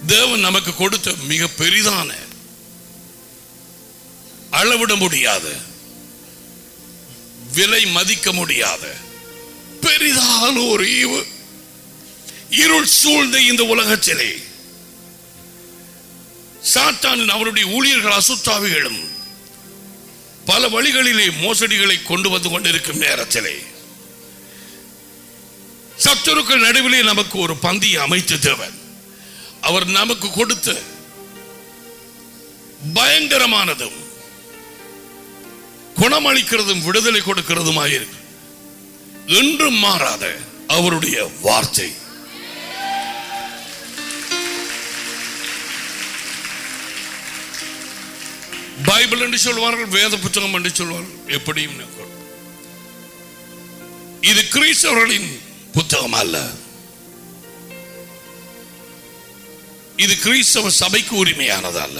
தேவன் நமக்கு கொடுத்த மிக பெரிதான அளவிட முடியாத விலை மதிக்க முடியாத பெரிதான ஒரு ஈவு இருள் சூழ்ந்த இந்த உலகத்திலே சாத்தானின் அவருடைய ஊழியர்கள் அசுத்தாவிகளும் பல வழிகளிலே மோசடிகளை கொண்டு வந்து கொண்டிருக்கும் நேரத்திலே சத்துருக்கள் நடுவிலே நமக்கு ஒரு பந்தியை அமைத்த தேவன் அவர் நமக்கு கொடுத்த பயங்கரமானதும் குணமளிக்கிறதும் விடுதலை கொடுக்கிறதுமாயிருக்கு என்றும் மாறாத அவருடைய வார்த்தை பைபிள் என்று சொல்வார்கள் வேத புத்தகம் என்று சொல்வார்கள் எப்படியும் நிற்கும். இது கிறிஸ்தவர்களின் புத்தகம் அல்ல இது கிறிஸ்தவ சபைக்கு உரிமையானது அல்ல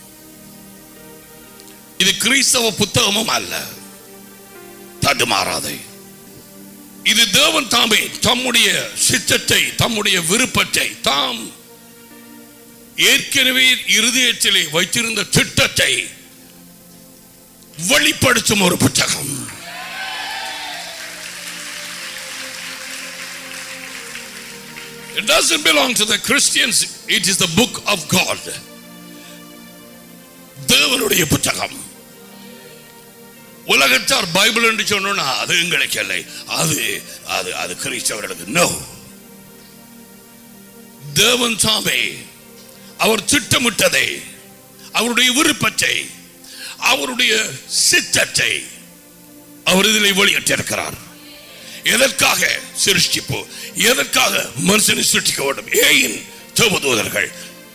இது கிறிஸ்தவ புத்தகமும் அல்ல தடுமாறாதை இது தேவன் தாமே தம்முடைய சித்தத்தை தம்முடைய விருப்பத்தை தாம் ஏற்கனவே இருதயத்திலே வைத்திருந்த திட்டத்தை வெளிப்படுத்தும் ஒரு புத்தகம் It doesn't belong to the Christians. It is the book of God. தேவனுடைய புத்தகம் உலகத்தார் பைபிள் என்று சொன்னோம்னா அது எங்களுக்கு இல்லை அது அது அது கிறிஸ்தவர்களுக்கு நோ தேவன் தாமே அவர் திட்டமிட்டதை அவருடைய விருப்பத்தை அவருடைய சித்தத்தை அவர் இதில் வெளியிட்டிருக்கிறார் எதற்காக சிருஷ்டிப்பு எதற்காக மனுஷனை சிருஷ்டிக்க வேண்டும் ஏன் தேவதூதர்கள்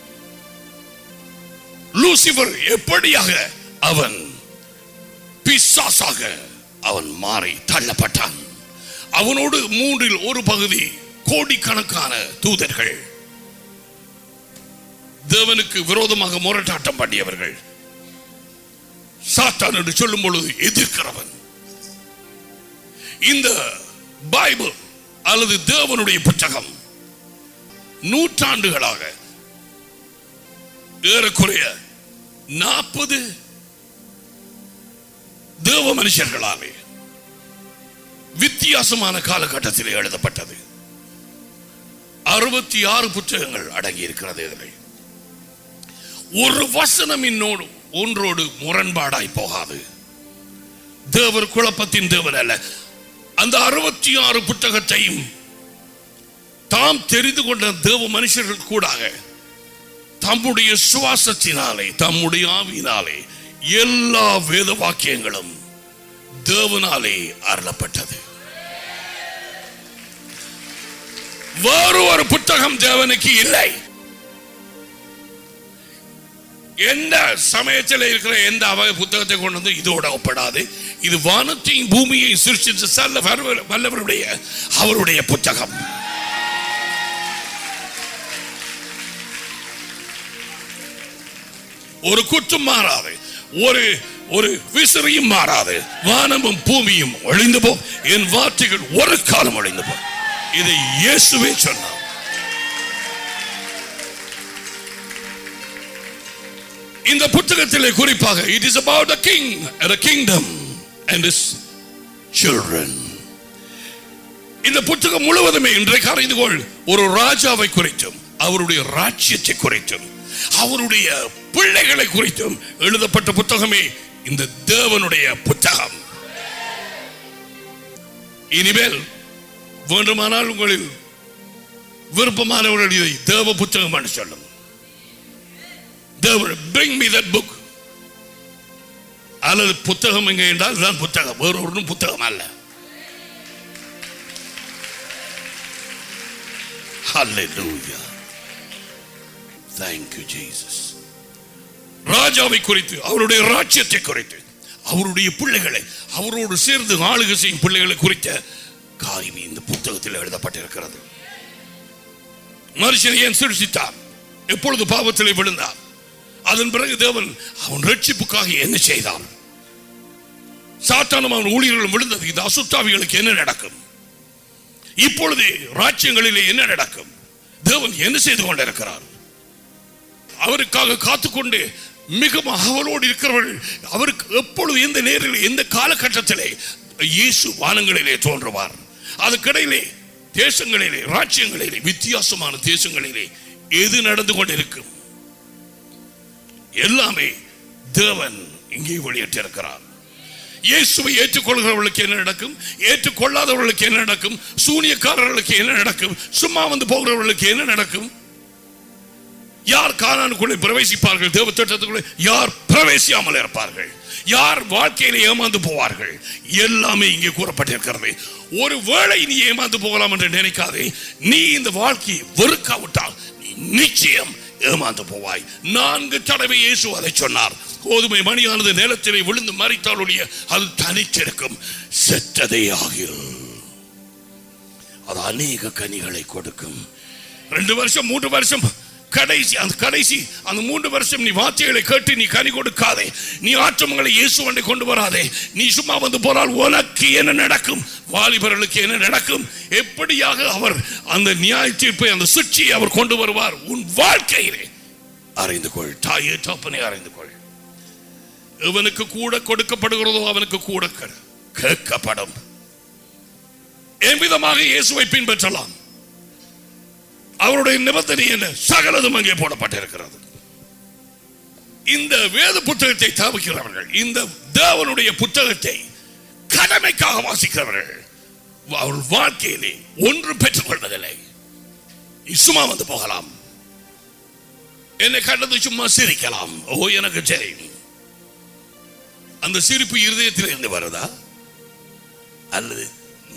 லூசிபர் எப்படியாக அவன் பிசாசாக அவன் மாறி தள்ளப்பட்டான் அவனோடு மூன்றில் ஒரு பகுதி கோடிக்கணக்கான தூதர்கள் தேவனுக்கு விரோதமாக முரட்டாட்டம் பண்ணியவர்கள் சாத்தான் என்று சொல்லும் பொழுது எதிர்க்கிறவன் இந்த பைபிள் அல்லது தேவனுடைய புத்தகம் நூற்றாண்டுகளாக ஏறக்குறைய நாற்பது தேவ மனுஷர்களாலே வித்தியாசமான காலகட்டத்தில் எழுதப்பட்டது அறுபத்தி ஆறு புத்தகங்கள் அடங்கி இருக்கிறது இதில் ஒரு வசனம் இன்னோடு ஒன்றோடு முரண்பாடாய் போகாது தேவர் குழப்பத்தின் தேவன் அல்ல அந்த அறுபத்தி ஆறு புத்தகத்தையும் தாம் தெரிந்து கொண்ட தேவ மனுஷர்கள் கூடாக தம்முடைய சுவாசத்தினாலே தம்முடைய ஆவியினாலே எல்லா வேத வாக்கியங்களும் தேவனாலே அருளப்பட்டது வேறு ஒரு புத்தகம் தேவனுக்கு இல்லை எந்த சமயத்தில் இருக்கிற எந்த அவ புத்தகத்தை கொண்டு வந்து இதோட ஒப்படாது இது வானத்தையும் பூமியையும் சிருஷ்டித்த சல்ல வல்லவர்- வல்லவருடைய அவருடைய புத்தகம் ஒரு குற்றம் மாறாது ஒரு ஒரு விசிறியும் மாறாது வானமும் பூமியும் ஒழிந்து போ என் வார்த்தைகள் ஒரு காலம் ஒழிந்து போ இதை இயேசுவே சொன்னார் இந்த புத்தகத்திலே குறிப்பாக it is about a king and a kingdom and his children இந்த புத்தகம் முழுவதுமே இன்றைக்கு அறிந்து கொள் ஒரு ராஜாவை குறித்தும் அவருடைய ராஜ்யத்தை குறித்தும் அவருடைய பிள்ளைகளை குறித்தும் எழுதப்பட்ட புத்தகமே இந்த தேவனுடைய புத்தகம் இனிமேல் வேண்டுமானால் உங்களில் விருப்பமானவர்கள் இதை தேவ புத்தகம் என்று சொல்லும் தேவன் bring me that book அல்லது புத்தகம் எங்க என்றால் இதுதான் புத்தகம் வேறு ஒன்றும் புத்தகம் அல்ல Hallelujah. Thank you, Jesus. ராஜாவை குறித்து அவருடைய ராஜ்யத்தை குறித்து அவருடைய பிள்ளைகளை அவரோடு சேர்ந்து ஆளுகை செய்யும் பிள்ளைகளை குறித்த காரியம் இந்த புத்தகத்தில் எழுதப்பட்டிருக்கிறது மனுஷனை ஏன் சிருஷ்டித்தார் எப்பொழுது பாவத்திலே விழுந்தார் அதன் பிறகு தேவன் அவன் ரட்சிப்புக்காக என்ன செய்தான் சாத்தானும் அவன் ஊழியர்களும் விழுந்தது இந்த அசுத்தாவிகளுக்கு என்ன நடக்கும் இப்பொழுது ராஜ்யங்களிலே என்ன நடக்கும் தேவன் என்ன செய்து கொண்டிருக்கிறார் அவருக்காக காத்துக்கொண்டு மிகவும் அவரோடு இருக்கிறவர்கள் அவருக்கு எப்பொழுது எந்த நேரில் எந்த காலகட்டத்திலே இயேசு வானங்களிலே தோன்றுவார் அதுக்கிடையிலே தேசங்களிலே ராஜ்யங்களிலே வித்தியாசமான தேசங்களிலே எது நடந்து கொண்டிருக்கும் எல்லாமே தேவன் இங்கே வெளியிட்டிருக்கிறார் இயேசுவை ஏற்றுக்கொள்கிறவர்களுக்கு என்ன நடக்கும் ஏற்றுக்கொள்ளாதவர்களுக்கு என்ன நடக்கும் சூனியக்காரர்களுக்கு என்ன நடக்கும் சும்மா வந்து போகிறவர்களுக்கு என்ன நடக்கும் யார் கானானுக்குள்ளே பிரவேசிப்பார்கள் தேவ திட்டத்துக்குள்ளே யார் பிரவேசியாமல் இருப்பார்கள் யார் வாழ்க்கையில ஏமாந்து போவார்கள் எல்லாமே இங்கே கூறப்பட்டிருக்கிறது ஒரு வேளை நீ ஏமாந்து போகலாம் என்று நினைக்காதே நீ இந்த வாழ்க்கையை வெறுக்காவிட்டால் நீ நிச்சயம் ஏமாந்து போவாய் நான்கு தடவை இயேசு அதை சொன்னார் கோதுமை மணியானது நிலத்திலே விழுந்து மறித்தாலுடைய அது தனித்திருக்கும் செற்றதே ஆகில் அது அநேக கனிகளை கொடுக்கும் ரெண்டு வருஷம் மூன்று வருஷம் கடைசி அந்த கடைசி அந்த மூன்று வருஷம் நீ வார்த்தைகளை கேட்டு நீ கனி கொடுக்காதே நீ ஆற்றமங்களை இயேசுவண்டை கொண்டு வராதே நீ சும்மா வந்து போனால் உனக்கு என்ன நடக்கும் வாலிபர்களுக்கு என்ன நடக்கும் எப்படியாக அவர் அந்த நியாய தீர்ப்பை அந்த சுற்றியை அவர் கொண்டு வருவார் உன் வாழ்க்கையிலே அறிந்து கொள் தாயே தப்பனை அறிந்து கொள் இவனுக்கு கூட கொடுக்கப்படுகிறதோ அவனுக்கு கூட கே- கேட்கப்படும் என் விதமாக இயேசுவை பின்பற்றலாம் அவருடைய நிபந்தனை என்ன சகலதும் அங்கே போடப்பட்டிருக்கிறது இந்த வேத புத்தகத்தை தவிக்கிறவர்கள் இந்த தேவனுடைய புத்தகத்தை கடமைக்காக வாசிக்கிறவர்கள் அவர் வாழ்க்கையிலே ஒன்று பெற்றுக் கொள்வதில்லை நீ சும்மா வந்து போகலாம் என்னை கண்டது சும்மா சிரிக்கலாம் ஓ எனக்கு தெரியும் அந்த சிரிப்பு இருதயத்தில் இருந்து வருதா அல்லது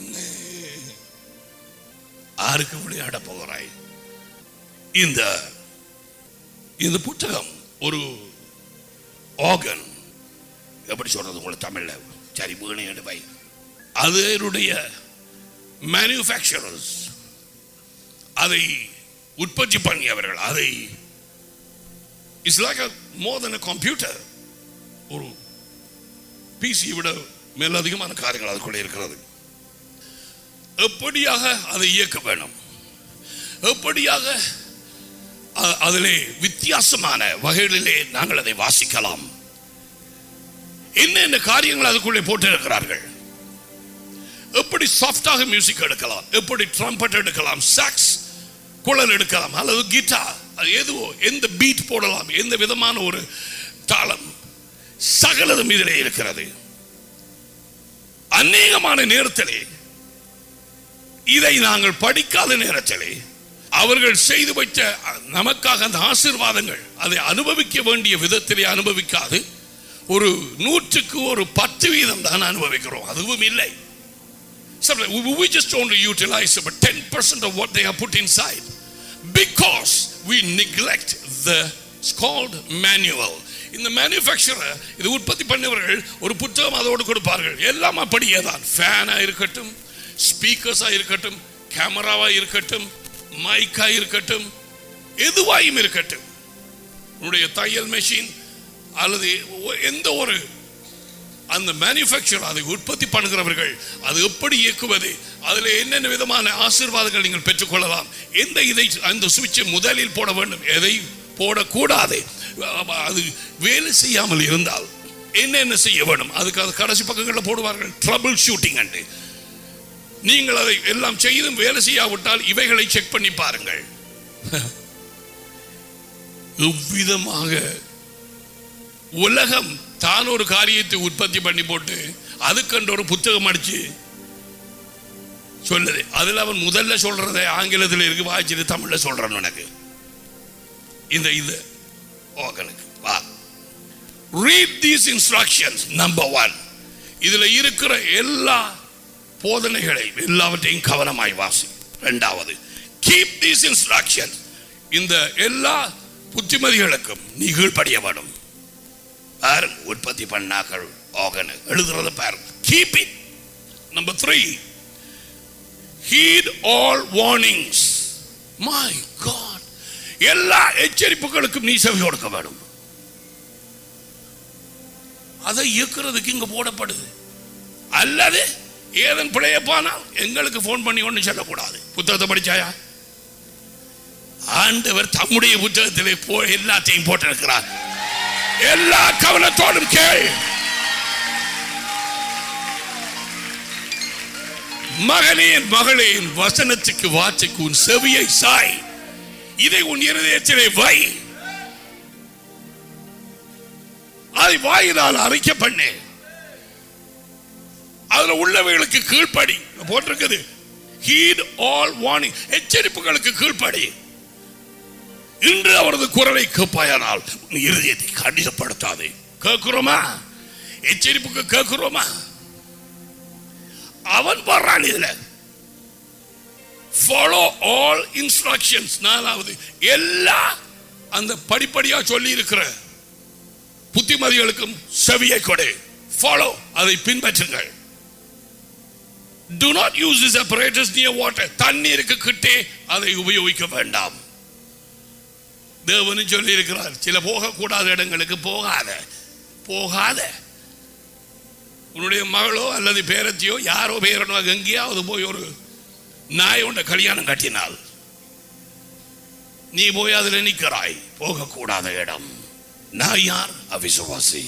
ஆருக்கு விளையாட போகிறாய் இந்த இந்த புத்தகம் ஒரு ஆர்கன் எப்படி சொல்றது உங்களுக்கு தமிழ்ல சரி வீணை எடுவை அதனுடைய மேனுஃபேக்சரர்ஸ் அதை உற்பத்தி பண்ணியவர்கள் அதை it's like more then computer ஒரு பிசி விட மேலதிகமான காரியங்கள் அதுக்குள்ளே இருக்கிறது எப்படியாக அதை இயக்க வேணும் எப்படியாக அ- அதிலே வித்தியாசமான வகைகளிலே நாங்கள் அதை வாசிக்கலாம் என்னென்ன காரியங்கள் அதுக்குள்ளே போட்டிருக்கிறார்கள் எப்படி சாஃப்டாக மியூசிக் எடுக்கலாம் எப்படி ட்ரம்பட் எடுக்கலாம் சாக்ஸ் குழல் எடுக்கலாம் அல்லது கிட்டார் அது எதுவோ எந்த பீட் போடலாம் எந்த விதமான ஒரு தாளம் சகலதும் இதிலே இருக்கிறது அநேகமான நேரத்திலே இதை நாங்கள் படிக்காத நேரத்திலே அவர்கள் செய்து வைத்த நமக்காக அந்த ஆசீர்வாதங்கள் அதை அனுபவிக்க வேண்டிய விதத்திலே அனுபவிக்காது ஒரு நூற்றுக்கு ஒரு பத்து வீதம் தான் அனுபவிக்கிறோம் அதுவும் இல்லை Sometimes we- we just only utilize about 10% of what they have put inside because we neglect the it's called manual இந்த மேனுஃபேக்சரர் இது உற்பத்தி பண்ணவர்கள் ஒரு புத்தகம் அதோடு கொடுப்பார்கள் எல்லாம் அப்படியே தான் ஃபேனா இருக்கட்டும் ஸ்பீக்கர்ஸா இருக்கட்டும் கேமராவா இருக்கட்டும் மைக்கா இருக்கட்டும் எதுவாயும் இருக்கட்டும் உன்னுடைய தையல் மெஷின் அல்லது ஒ- எந்த ஒரு அந்த மேனுஃபேக்சர் அதை உற்பத்தி பண்ணுகிறவர்கள் அது எப்படி இயக்குவது அதில் என்னென்ன விதமான ஆசீர்வாதங்கள் நீங்கள் பெற்றுக்கொள்ளலாம் எந்த இதை அந்த சுவிட்சை முதலில் போட வேண்டும் எதை போடக்கூடாது அது வேலை செய்யாமல் இருந்தால் என்னென்ன செய்ய வேண்டும் அதுக்கு அது கடைசி பக்கங்களில் போடுவார்கள் ட்ரபிள் ஷூட்டிங் அண்டு நீங்கள் அதை எல்லாம் செய்தும் வேலை செய்யாவிட்டால் இவைகளை செக் பண்ணி பாருங்கள் இவ்விதமாக உலகம் தான் ஒரு காரியத்தை உற்பத்தி பண்ணி போட்டு அதுக்கண்டு ஒரு புத்தகம் அடிச்சு சொல்லுது அதுல அவன் முதல்ல சொல்றதை ஆங்கிலத்தில் இருக்கு வாய்ச்சிட்டு தமிழ்ல சொல்றான் உனக்கு இந்த இது ஓகனுக்கு வா read these instructions number one இதுல இருக்கிற எல்லா போதனைகளை எல்லாவற்றையும் கவனமாய் வாசி ரெண்டாவது கீப் தீஸ் இன்ஸ்ட்ரக்ஷன் இந்த எல்லா புத்திமதிகளுக்கும் நீ கீழ்ப்படிய வேணும் பாருங்க உற்பத்தி பண்ணாக்கள் ஆகனு எழுதுறத பாருங்க keep it number three heed all warnings my God எல்லா எச்சரிப்புகளுக்கும் நீ செவி கொடுக்க வேண்டும் அதை இயக்குறதுக்கு இங்க போடப்படுது அல்லது ஏதன் பிழைய போனால் எங்களுக்கு ஃபோன் பண்ணி ஒன்றும் சொல்லக்கூடாது புத்தகத்தை படிச்சாயா ஆண்டவர் தம்முடைய புத்தகத்திலே போ எல்லாத்தையும் போட்டிருக்கிறார் எல்லா கவனத்தோடும் கேள் மகனே மகளேன் வசனத்துக்கு வார்த்தைக்கு உன் செவியை சாய் இதை உன் இருதயத்திலே வை அதை வாயினால் அறிக்கை பண்ணு அதுல உள்ளவைகளுக்கு கீழ்ப்படி போட்டிருக்குது ஹீட் ஆல் வார்னிங் எச்சரிப்புகளுக்கு கீழ்ப்படி இன்று அவரது குரலை கேட்பாயானால் உன் இருதயத்தை கடிதப்படுத்தாதே கேட்கிறோமா எச்சரிப்புக்கு கேட்கிறோமா அவன் வர்றான் இதுல ஃபாலோ ஆல் இன்ஸ்ட்ரக்ஷன்ஸ் நாலாவது எல்லா அந்த படிப்படியா சொல்லி இருக்கிற புத்திமதிகளுக்கும் செவியை கொடு ஃபாலோ அதை பின்பற்றுங்கள் do not use this apparatus near water தண்ணீருக்கு கிட்டே அதை உபயோகிக்க வேண்டாம் தேவனு சொல்லி இருக்கிறார் சில போகக்கூடாத இடங்களுக்கு போகாத போகாத உன்னுடைய மகளோ அல்லது பேரத்தியோ யாரோ பேரனோ எங்கேயாவது போய் ஒரு நாய் உண்ட கல்யாணம் கட்டினால் நீ போய் அதில் நிற்கிறாய் போகக்கூடாத இடம் நான் யார் அவிசுவாசி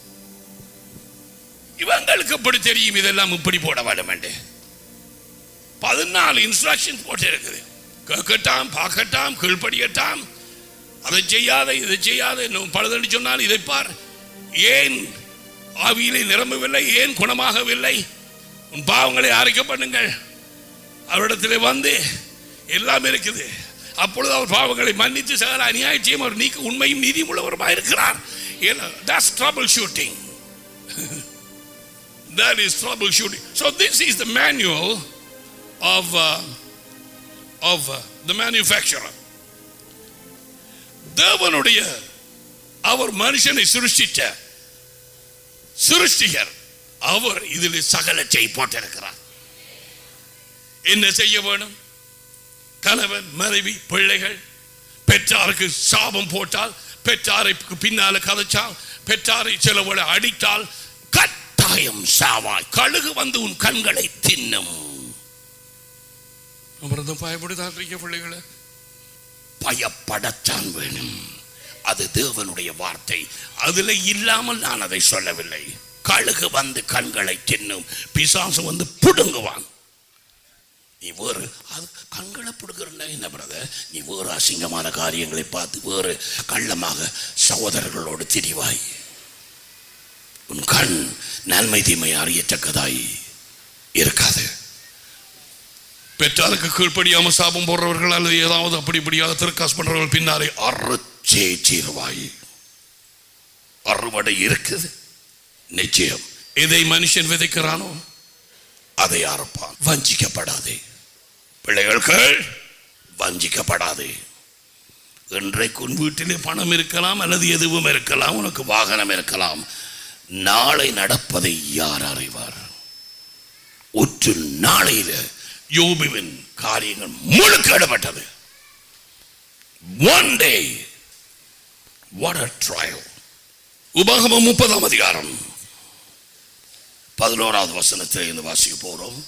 இவங்களுக்கு எப்படி தெரியும் இதெல்லாம் இப்படி போட வேண்டுமெண்டு பதினாலு இன்ஸ்ட்ரக்ஷன் போட்டு இருக்குது கேட்கட்டாம் பார்க்கட்டாம் கீழ்ப்படியட்டாம் அதை செய்யாத இதை செய்யாத இன்னும் பழுதடி சொன்னால் இதை பார் ஏன் ஆவியிலே நிரம்பவில்லை ஏன் குணமாகவில்லை உன் பாவங்களை அறிக்கை பண்ணுங்கள் அவரிடத்தில் வந்து எல்லாம் இருக்குது அப்பொழுது அவர் பாவங்களை மன்னித்து சகல அநியாயத்தையும் அவர் நீக்க உண்மையும் நீதியும் உள்ளவருமாக இருக்கிறார் that's troubleshooting that is troubleshooting so this is the manual of uh, of uh, the manufacturer தேவனுடைய அவர் மனுஷனை சிருஷ்டித்த சிருஷ்டிகர் அவர் இதில் சகலத்தை போட்டிருக்கிறார் என்ன செய்ய வேணும் கணவன் மனைவி பிள்ளைகள் பெற்றாருக்கு சாபம் போட்டால் பெற்றாரை பின்னால கதைச்சால் பெற்றாரை சிலவளை அடித்தால் கட்டாயம் சாவாய் கழுகு வந்து உன் கண்களை தின்னும் அமிர்தம் பயப்படுதான் பிள்ளைகளை பயப்படத்தான் வேணும் அது தேவனுடைய வார்த்தை அதுல இல்லாமல் நான் அதை சொல்லவில்லை கழுகு வந்து கண்களை தின்னும் பிசாசு வந்து புடுங்குவான் நீ வேறு அது கண்களை பிடுங்குறா என்ன பிரதர் நீ வேறு அசிங்கமான காரியங்களை பார்த்து வேறு கள்ளமாக சகோதரர்களோடு திரிவாய் உன் கண் நன்மை தீமை அறியத்தக்கதாய் இருக்காது பெற்றாருக்கு கீழ்ப்படியாம சாபம் போடுறவர்கள் அல்லது ஏதாவது அப்படி இப்படியாக திருக்காசு பண்றவர்கள் பின்னாலே அறுச்சே சீருவாய் அறுவடை இருக்குது நிச்சயம் எதை மனுஷன் விதைக்கிறானோ அதை அறுப்பான் வஞ்சிக்கப்படாதே பிள்ளைகள் வஞ்சிக்கப்படாதே இன்றைக்கு உன் வீட்டிலே பணம் இருக்கலாம் அல்லது எதுவும் இருக்கலாம் உனக்கு வாகனம் இருக்கலாம் நாளை நடப்பதை யார் அறிவார் ஒற்று நாளையில யோபுவின் காரியங்கள் முழுக்க இடப்பட்டது one day what a trial உபாகமம் முப்பதாம் அதிகாரம் பதினோராவது வசனத்தில் இருந்து வாசிக்க போறோம்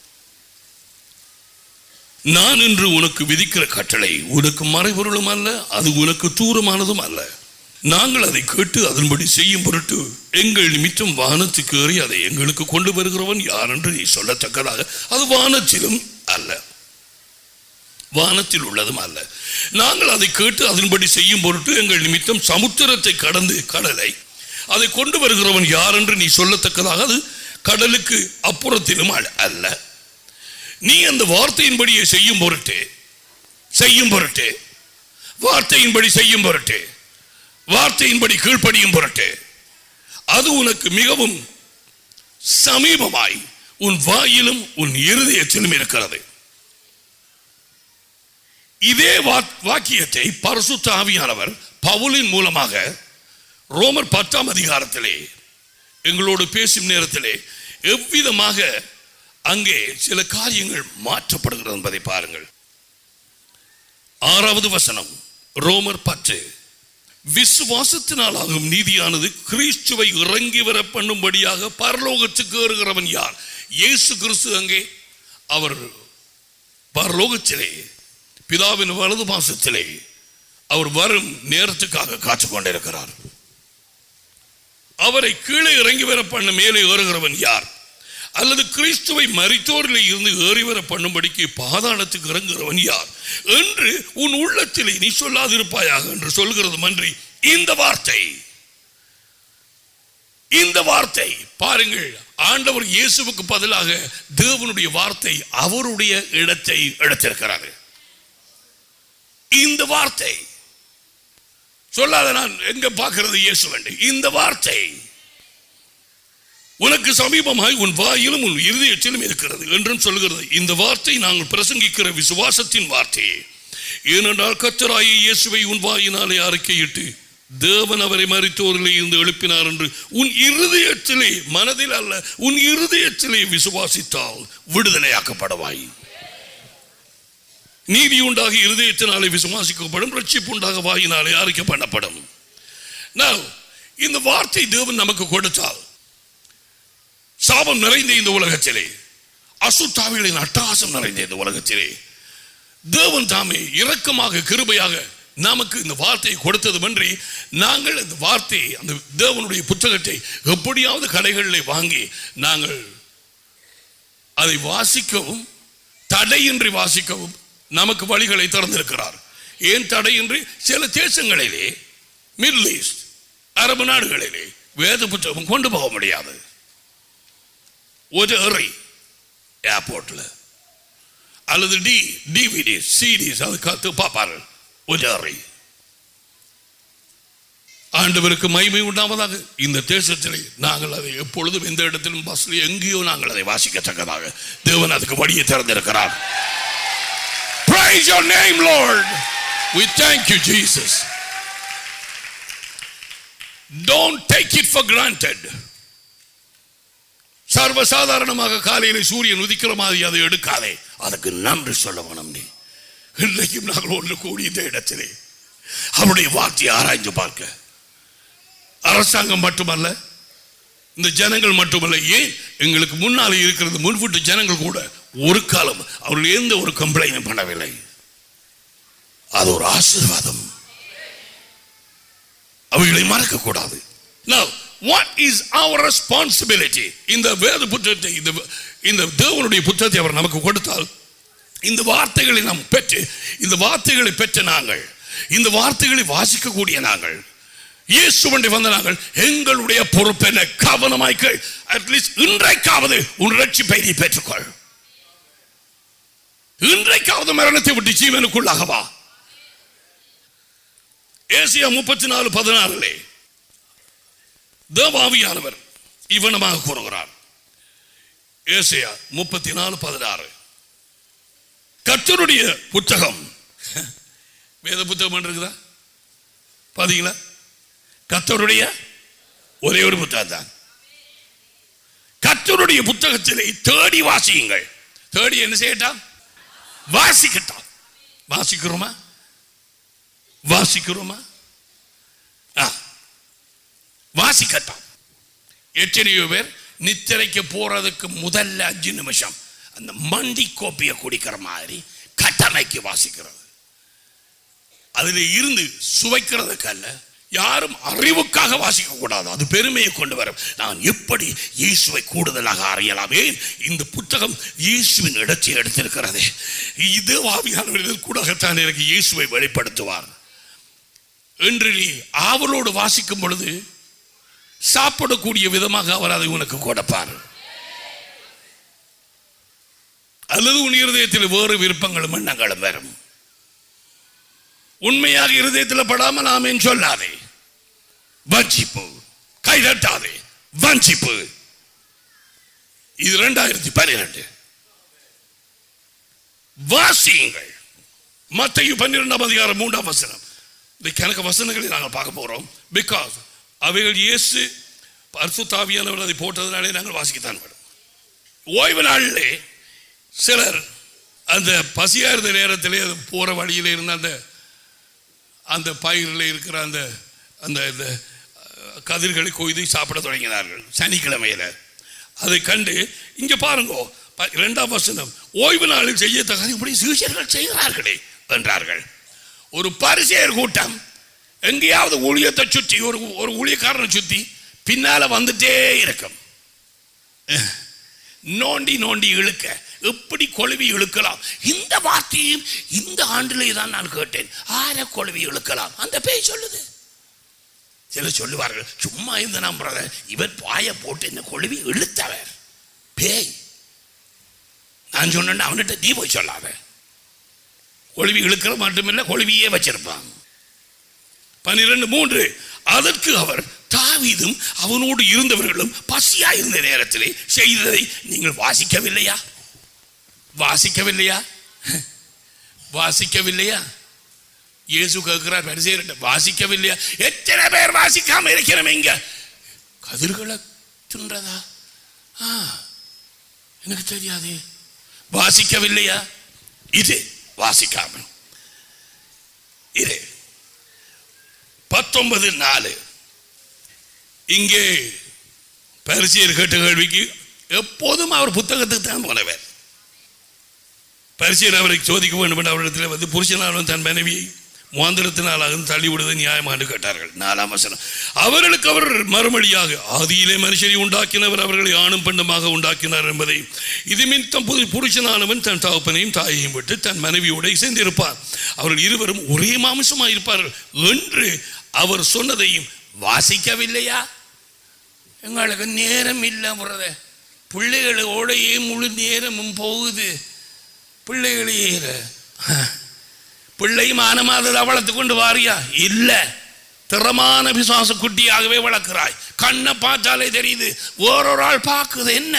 நான் இன்று உனக்கு விதிக்கிற கட்டளை உனக்கு மறைபொருளும் அல்ல அது உனக்கு தூரமானதும் அல்ல நாங்கள் அதை கேட்டு அதன்படி செய்யும் பொருட்டு எங்கள் நிமித்தம் வானத்துக்கு ஏறி அதை எங்களுக்கு கொண்டு வருகிறவன் யார் என்று நீ சொல்லத்தக்கதாக அது வானத்திலும் அல்ல வானத்தில் உள்ளதும் அல்ல நாங்கள் அதை கேட்டு அதன்படி செய்யும் பொருட்டு எங்கள் நிமித்தம் சமுத்திரத்தை கடந்து கடலை அதை கொண்டு வருகிறவன் யார் என்று நீ சொல்லத்தக்கதாக அது கடலுக்கு அப்புறத்திலும் அல்ல- அல்ல நீ அந்த வார்த்தையின்படியே செய்யும் பொருட்டு செய்யும் பொருட்டு வார்த்தையின்படி செய்யும் பொருட்டு வார்த்தையின்படி கீழ்ப்படியும் பொருட்டு அது உனக்கு மிகவும் சமீபமாய் உன் வாயிலும் உன் இருதயத்திலும் இருக்கிறது இதே வா- வாக்கியத்தை பரிசுத்த ஆவியானவர் பவுலின் மூலமாக ரோமர் பத்தாம் அதிகாரத்திலே எங்களோடு பேசும் நேரத்திலே எவ்விதமாக அங்கே சில காரியங்கள் மாற்றப்படுகிறது என்பதை பாருங்கள் ஆறாவது வசனம் ரோமர் பத்து விசுவாசத்தினால் ஆகும் நீதியானது கிறிஸ்துவை இறங்கி வர பண்ணும்படியாக பரலோகத்துக்கு ஏறுகிறவன் யார் இயேசு கிறிஸ்து அங்கே அவர் பரலோகத்திலே பிதாவின் வலது மாசத்திலே அவர் வரும் நேரத்துக்காக காத்து கொண்டிருக்கிறார் அவரை கீழே இறங்கி வர பண்ண மேலே ஏறுகிறவன் யார் அல்லது கிறிஸ்துவை மரித்தோரில் இருந்து ஏறி வர பண்ணும்படிக்கு பாதாளத்துக்கு இறங்குகிறவன் யார் என்று உன் உள்ளத்திலே நீ சொல்லாதிருப்பாயாக என்று சொல்கிறது மன்றி இந்த வார்த்தை இந்த வார்த்தை பாருங்கள் ஆண்டவர் இயேசுவுக்கு பதிலாக தேவனுடைய வார்த்தை அவருடைய இடத்தை எடுத்திருக்கிறார் இந்த வார்த்தை சொல்லாத நான் எங்க பார்க்கிறது இயேசு வேண்டு இந்த வார்த்தை உனக்கு சமீபமாய் உன் வாயிலும் உன் இருதயத்திலும் இருக்கிறது என்றும் சொல்கிறது இந்த வார்த்தை நாங்கள் பிரசங்கிக்கிற விசுவாசத்தின் வார்த்தையே ஏனென்றால் கத்தராயி இயேசுவை உன் வாயினாலே அறிக்கையிட்டு தேவன் அவரை மறித்தோரிலே இருந்து எழுப்பினார் என்று உன் இருதயத்திலே மனதில் அல்ல உன் இருதயத்திலே விசுவாசித்தால் விடுதலையாக்கப்படுவாய் நீதி உண்டாக இருதயத்தினாலே விசுவாசிக்கப்படும் ரட்சிப்பு உண்டாக வாயினாலே அறிக்கை பண்ணப்படும் Now, இந்த வார்த்தை தேவன் நமக்கு கொடுத்தால் சாபம் நிறைந்த இந்த உலகத்திலே அசுத்தாவிகளின் அட்டகாசம் நிறைந்த இந்த உலகத்திலே தேவன் தாமே இரக்கமாக கிருபையாக நமக்கு இந்த வார்த்தையை கொடுத்ததுமன்றி நாங்கள் இந்த வார்த்தையை அந்த தேவனுடைய புத்தகத்தை எப்படியாவது கடைகளில் வாங்கி நாங்கள் அதை வாசிக்கவும் தடையின்றி வாசிக்கவும் நமக்கு வழிகளை திறந்திருக்கிறார் ஏன் தடையின்றி சில தேசங்களிலே மிடில் ஈஸ்ட் அரபு நாடுகளிலே வேத புத்தகம் கொண்டு போக முடியாது ஒரு அறை ஏர்போர்ட்ல அல்லது டி டிவிடி சிடிஸ் அது கத்து பார்ப்பார்கள் ஒரு அறை ஆண்டவருக்கு மகிமை உண்டாவதாக இந்த தேசத்திலே நாங்கள் அதை எப்பொழுதும் எந்த இடத்திலும் பஸ்ல எங்கேயோ நாங்கள் அதை வாசிக்கத்தக்கதாக தேவன் அதுக்கு வழியை திறந்திருக்கிறார் Praise your name, Lord. We thank you, Jesus. Don't take it for granted. சர்வசாதாரணமாக காலையில் சூரியன் உதிக்கிற மாதிரி அதை எடுக்காதே அதுக்கு நன்றி சொல்ல வேணும் நீ இன்றைக்கும் நாங்கள் ஒன்று கூடி இந்த இடத்திலே அவருடைய வார்த்தையை ஆராய்ந்து பார்க்க அரசாங்கம் மட்டுமல்ல இந்த ஜனங்கள் மட்டுமல்ல ஏன் எங்களுக்கு முன்னாலே இருக்கிறது முன்விட்டு ஜனங்கள் கூட ஒரு காலம் அவர்கள் எந்த ஒரு கம்ப்ளைண்டும் பண்ணவில்லை அது ஒரு ஆசீர்வாதம் அவைகளை மறக்க கூடாது Now, what is our responsibility இந்த வேத புத்தகத்தை இந்த இந்த தேவனுடைய புத்தகத்தை அவர் நமக்கு கொடுத்தால் இந்த வார்த்தைகளை நாம் பெற்று இந்த வார்த்தைகளை பெற்ற நாங்கள் இந்த வார்த்தைகளை வாசிக்கக்கூடிய நாங்கள் இயேசுவண்டி வந்த நாங்கள் எங்களுடைய பொறுப்பு என்ன கவனமாய்கள் அட்லீஸ்ட் இன்றைக்காவது உன் ரட்சிப்பை நீ பெற்றுக்கொள் இன்றைக்காவது மரணத்தை விட்டு ஜீவனுக்குள்ளாக வா ஏசியா முப்பத்தி நாலு பதினாறுலே தேவாவியானவர் இவனமாக கூறுகிறார் ஏசியா முப்பத்தி நாலு பதினாறு கர்த்தருடைய புத்தகம் வேத புத்தகம் இருக்குதா பாத்தீங்களா கர்த்தருடைய ஒரே ஒரு புத்தகம் தான் கர்த்தருடைய புத்தகத்திலே தேடி வாசியுங்கள் தேடி என்ன செய்யட்டாம் வாசிக்கட்டாம் வாசிக்கிறோமா வாசிக்கிறோமா ஆ. வாசிக்கட்டாம் எத்தனையோ பேர் நித்திரைக்கு போறதுக்கு முதல்ல அஞ்சு நிமிஷம் அந்த மண்டி கோப்பியை குடிக்கிற மாதிரி கட்டமைக்கு வாசிக்கிறது அதில் இருந்து சுவைக்கிறதுக்கு அல்ல யாரும் அறிவுக்காக வாசிக்க கூடாது அது பெருமையை கொண்டு வரும் நான் எப்படி இயேசுவை கூடுதலாக அறியலாம் ஏன் இந்த புத்தகம் இயேசுவின் இடத்தை எடுத்திருக்கிறது இது ஆவியானவர்கள் கூடத்தான் எனக்கு இயேசுவை வெளிப்படுத்துவார் என்று நீ ஆவலோடு வாசிக்கும் பொழுது சாப்பிடக்கூடிய விதமாக அவர் அதை உனக்கு கொடுப்பார் அல்லது உன் இருதயத்தில் வேறு விருப்பங்களும் எண்ணங்களும் வரும் உண்மையாக இருதயத்தில் படாமல் ஆமேன் சொல்லாதே வஞ்சிப்பு கைதட்டாதே வஞ்சிப்பு இது ரெண்டாயிரத்தி பன்னிரண்டு வாசியுங்கள் மத்தையு பன்னிரெண்டாம் அதிகாரம் மூன்றாம் வசனம் இந்த கணக்கு வசனங்களை நாங்கள் பார்க்க போறோம் பிகாஸ் அவைகள் இயேசு பரிசுத்தாவியானவர் அதை போட்டதுனாலே நாங்கள் வாசிக்கத்தான் வேணும் ஓய்வு நாளிலே சிலர் அந்த பசியா இருந்த நேரத்திலே அது போற வழியில இருந்த அந்த அந்த பயிரில் இருக்கிற அந்த அந்த இந்த அஹ், கதிர்களை கொய்து சாப்பிட தொடங்கினார்கள் சனிக்கிழமையில அதை கண்டு இங்க பாருங்க ப- இரண்டாம் வசனம் ஓய்வு நாளில் செய்யத்தக்க இப்படி சீஷர்கள் செய்கிறார்களே என்றார்கள் ஒரு பரிசேர் கூட்டம் எங்கேயாவது ஊழியத்தை சுற்றி ஒரு ஒரு ஊழியக்காரனை சுற்றி பின்னால வந்துட்டே இருக்கும் நோண்டி நோண்டி இழுக்க எப்படி கொழுவி இழுக்கலாம் இந்த வார்த்தையும் இந்த ஆண்டிலே தான் நான் கேட்டேன் ஆர கொழுவி இழுக்கலாம் அந்த பேய் சொல்லுது சிலர் சொல்லுவார்கள் சும்மா இந்த நம்புறத இவர் பாய போட்டு என்ன கொழுவி இழுத்தவர் பேய் நான் சொன்னேன் அவன்கிட்ட நீ போய் சொல்லாத கொழுவி இழுக்கிற மட்டுமில்லை கொழுவியே வச்சிருப்பான் பனிரெண்டு மூன்று அதற்கு அவர் தாவீதும் அவனோடு இருந்தவர்களும் பசியா இருந்த நேரத்திலே செய்ததை நீங்கள் வாசிக்கவில்லையா வாசிக்கவில்லையா வாசிக்கவில்லையா இயேசு கேட்கிறார் பரிசேரிட்ட வாசிக்கவில்லையா எத்தனை பேர் வாசிக்காம இருக்கிறோம் இங்க கதிர்களை தின்றதா ஆ எனக்கு தெரியாது வாசிக்கவில்லையா இது வாசிக்காம இது பத்தொன்பது நாலு இங்கே பரிசையர் கேட்ட கேள்விக்கு எப்போதும் அவர் புத்தகத்துக்கு தான் போனவர் பரிசையர் அவரை சோதிக்க வேண்டும் என்று அவரிடத்தில் வந்து புருஷனாலும் தன் மனைவியை முகாந்திரத்தினாலும் தள்ளி விடுவது நியாயமானு கேட்டார்கள் நாலாம் வசனம் அவர்களுக்கு அவர் மறுமொழியாக ஆதியிலே மனுஷரை உண்டாக்கினவர் அவர்களை ஆணும் பெண்ணுமாக உண்டாக்கினார் என்பதை இது மித்தம் புது புருஷனானவன் தன் தகப்பனையும் தாயையும் விட்டு தன் மனைவியோட சேர்ந்திருப்பார் அவர்கள் இருவரும் ஒரே மாம்சமாக இருப்பார்கள் என்று அவர் சொன்னதையும் வாசிக்கவில்லையா எங்களுக்கு நேரம் இல்லை முறத பிள்ளைகளோடையே முழு நேரமும் போகுது பிள்ளைகளே பிள்ளையும் ஆனமாததை வளர்த்து கொண்டு வாரியா இல்ல திறமான பிசாசு குட்டியாகவே வளர்க்கிறாய் கண்ணை பார்த்தாலே தெரியுது ஓரொரு ஆள் பார்க்குது என்ன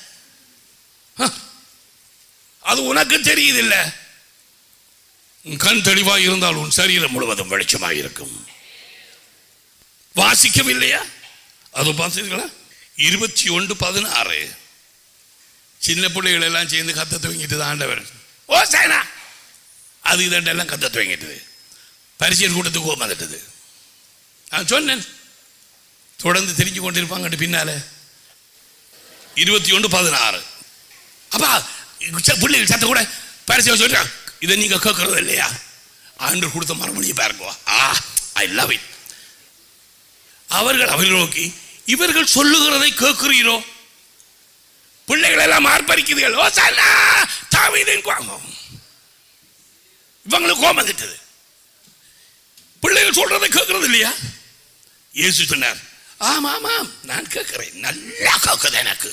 ஹ, அது உனக்கு தெரியுது இல்ல உன் கண் தெளிவாக இருந்தால் உன் சரீரம் முழுவதும் வெளிச்சமாக இருக்கும் வாசிக்கவில்லையா அது பார்த்தீங்களா இருபத்தி ஒன்று பதினாறு சின்ன பிள்ளைகள் எல்லாம் சேர்ந்து கத்த துவங்கிட்டு ஆண்டவர் ஓ சேனா அது இதெல்லாம் கத்த துவங்கிட்டது பரிசையர் கூட்டத்துக்கு கோபம் வந்துட்டது நான் சொன்னேன் தொடர்ந்து தெரிஞ்சு கொண்டிருப்பாங்க பின்னால இருபத்தி ஒன்று பதினாறு அப்பா ச- பிள்ளைகள் சத்த கூட பரிசையை சொல்றான் இதை நீங்க கேட்கறது இல்லையா ஆண்டு கொடுத்த மறுமொழியை பாருங்க ஆ ஐ லவ் இட் அவர்கள் அவர்கள் நோக்கி இவர்கள் சொல்லுகிறதை கேட்கிறீரோ பிள்ளைகள் எல்லாம் ஆர்ப்பரிக்குதுகள் ஓ சல்லா தாவீதின் கோபம் இவங்களுக்கு கோபம் வந்துட்டது பிள்ளைகள் சொல்றதை கேட்கறது இல்லையா இயேசு சொன்னார் ஆமா ஆமாம் நான் கேட்கிறேன் நல்லா கேட்குது எனக்கு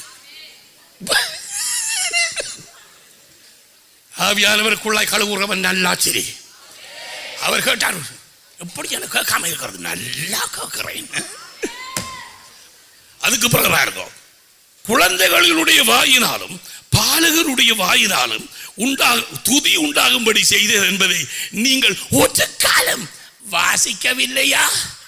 ஆவியானவருக்குள்ளாய் கழுவுறவன் நல்லா சரி அவர் கேட்டார் எப்படி எனக்கு கேட்காம இருக்கிறது நல்லா கேட்கிறேன் அதுக்கு பிறகு இருக்கும் குழந்தைகளினுடைய வாயினாலும் பாலகருடைய வாயினாலும் உண்டாக துதி உண்டாகும்படி செய்தது என்பதை நீங்கள் ஒரு காலம் வாசிக்கவில்லையா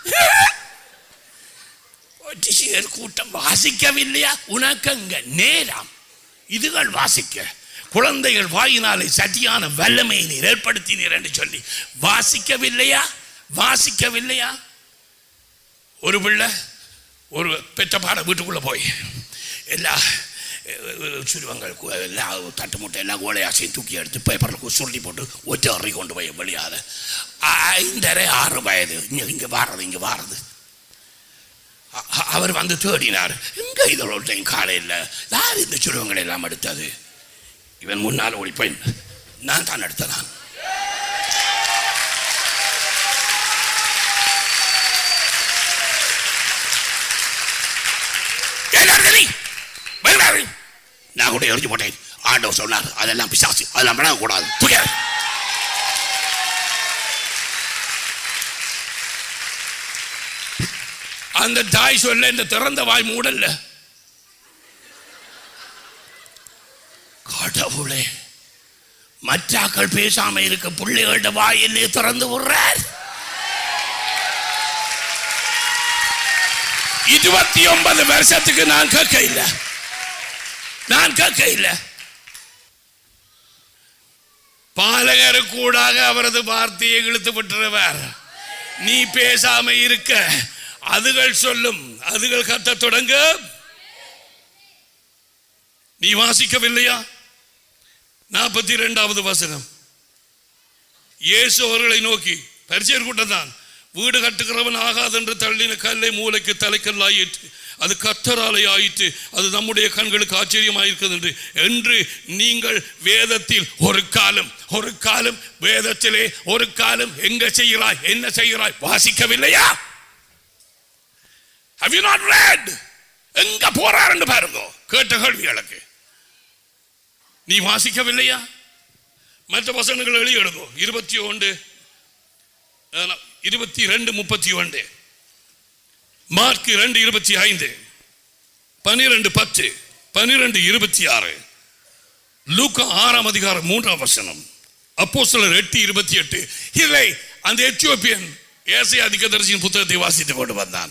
ஒட்டிசியர் கூட்டம் வாசிக்கவில்லையா உனக்கு அங்க நேரம் இதுகள் வாசிக்க குழந்தைகள் வாயினாலே சட்டியான வல்லமையை நீர் ஏற்படுத்தினீர் என்று சொல்லி வாசிக்கவில்லையா வாசிக்கவில்லையா ஒரு பிள்ளை ஒரு பெற்ற பாட வீட்டுக்குள்ள போய் எல்லா சுருவங்கள் கு- எல்லா தட்டு முட்டை எல்லாம் கோலையாசையும் தூக்கி எடுத்து பேப்பரில் சுருட்டி போட்டு ஒற்றை அறை கொண்டு போய் வெளியாத ஐந்தரை ஆறு வயது இங்கே இங்கே வாரது இங்கே வாரது அ- அ- அவர் வந்து தேடினார் எங்க இதோட காலையில் யார் இந்த சுருவங்களை எல்லாம் எடுத்தது இவன் முன்னால் ஓடி போய் நான் தான் எடுத்ததான் எல்லாரும் சரி பயப்படாது நான் கூட எரிஞ்சு போட்டேன் ஆண்டவர் சொன்னார் அதெல்லாம் பிசாசு அதெல்லாம் பண்ணக்கூடாது தூக்க அந்த தாய் சொல்ல இந்த திறந்த வாய் மூடல்ல கடவுளே மற்றாக்கள் பேசாம இருக்க பிள்ளைகளோட வாயிலே திறந்து விடுறார் இருபத்தி ஒன்பது வருஷத்துக்கு நான் கேட்க இல்லை நான் கேட்க இல்லை பாலகருக்கூடாக அவரது வார்த்தையை இழுத்து விட்டுருவார் நீ பேசாம இருக்க அதுகள் சொல்லும் அதுகள் கத்த தொடங்க நீ வாசிக்கவில்லையா நாற்பத்தி இரண்டாவது வசனம் இயேசு அவர்களை நோக்கி பரிச்சயர் கூட்டம் தான் வீடு கட்டுகிறவன் ஆகாது என்று தள்ளின கல்லை மூளைக்கு தலைக்கல்லாயிற்று அது கத்தராலை ஆயிற்று அது நம்முடைய கண்களுக்கு ஆச்சரியமாயிருக்கிறது என்று என்று நீங்கள் வேதத்தில் ஒரு காலம் ஒரு காலம் வேதத்திலே ஒரு காலம் எங்க செய்கிறாய் என்ன செய்கிறாய் வாசிக்கவில்லையா Have you not read? எங்க போறாருன்னு பாருங்க கேட்ட கேள்விகளுக்கு நீ வாசிக்கவில்லையா மற்ற வசனங்கள் எழுதிடுங்கோ இருபத்தி ஒன்று அஹ், இருபத்தி ரெண்டு முப்பத்தி ஒன்று மார்க் ரெண்டு இருபத்தி ஐந்து பனிரெண்டு பத்து பனிரெண்டு இருபத்தி ஆறு லூக்கா ஆறாம் அதிகாரம் மூன்றாம் வசனம் அப்போ சிலர் எட்டு இருபத்தி எட்டு இல்லை அந்த எத்தியோப்பியன் ஏசை அதிகதரிசியின் புத்தகத்தை வாசித்துக் கொண்டு வந்தான்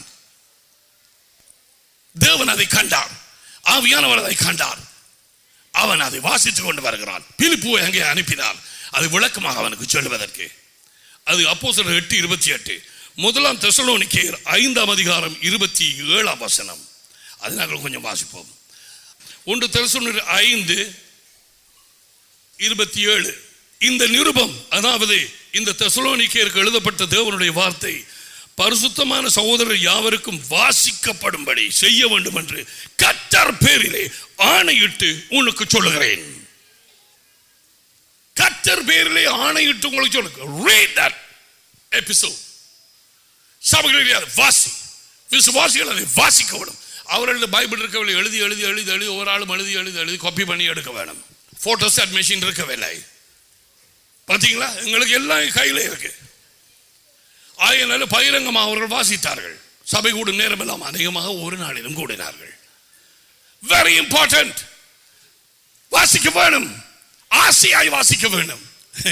தேவன் அதை கண்டார் ஆவியானவர் அதை கண்டார் அவன் அதை வாசித்துக் கொண்டு வருகிறான் பிலிப்புவை அங்கே அனுப்பினார் அது விளக்கமாக அவனுக்கு சொல்லுவதற்கு அது அப்போ சிலர் எட்டு இருபத்தி எட்டு முதலாம் தெசலோனிக்கேயர் ஐந்தாம் அதிகாரம் இருபத்தி ஏழாம் வசனம் அது நாங்கள் கொஞ்சம் வாசிப்போம் ஒன்று தெசலோனிக்கர் ஐந்து இருபத்தி ஏழு இந்த நிருபம் அதாவது இந்த தெசலோனிக்கேயருக்கு எழுதப்பட்ட தேவனுடைய வார்த்தை பரிசுத்தமான சகோதரர் யாவருக்கும் வாசிக்கப்படும்படி செய்ய வேண்டும் என்று கத்தர் பேரிலே ஆணையிட்டு உனக்கு சொல்லுகிறேன் கத்தர் பேரிலே ஆணையிட்டு உங்களுக்கு சொல்லுங்க read that episode சபைகளிலே அதை வாசி விசுவாசிகள் அதை வாசிக்க வேணும் அவர்கள் பைபிள் இருக்கவில்லை எழுதி எழுதி எழுதி எழுதி ஒரு ஆளும் எழுதி எழுதி எழுதி காப்பி பண்ணி எடுக்க வேணும் போட்டோஸ்டாட் மெஷின் இருக்கவில்லை பார்த்தீங்களா எங்களுக்கு எல்லாம் கையில் இருக்கு ஆகையினால பகிரங்கமாக அவர்கள் வாசித்தார்கள் சபை கூடும் நேரம் எல்லாம் அதிகமாக ஒரு நாளிலும் கூடினார்கள் வெரி இம்பார்ட்டன்ட் வாசிக்க வேணும் ஆசையாய் வாசிக்க வேண்டும்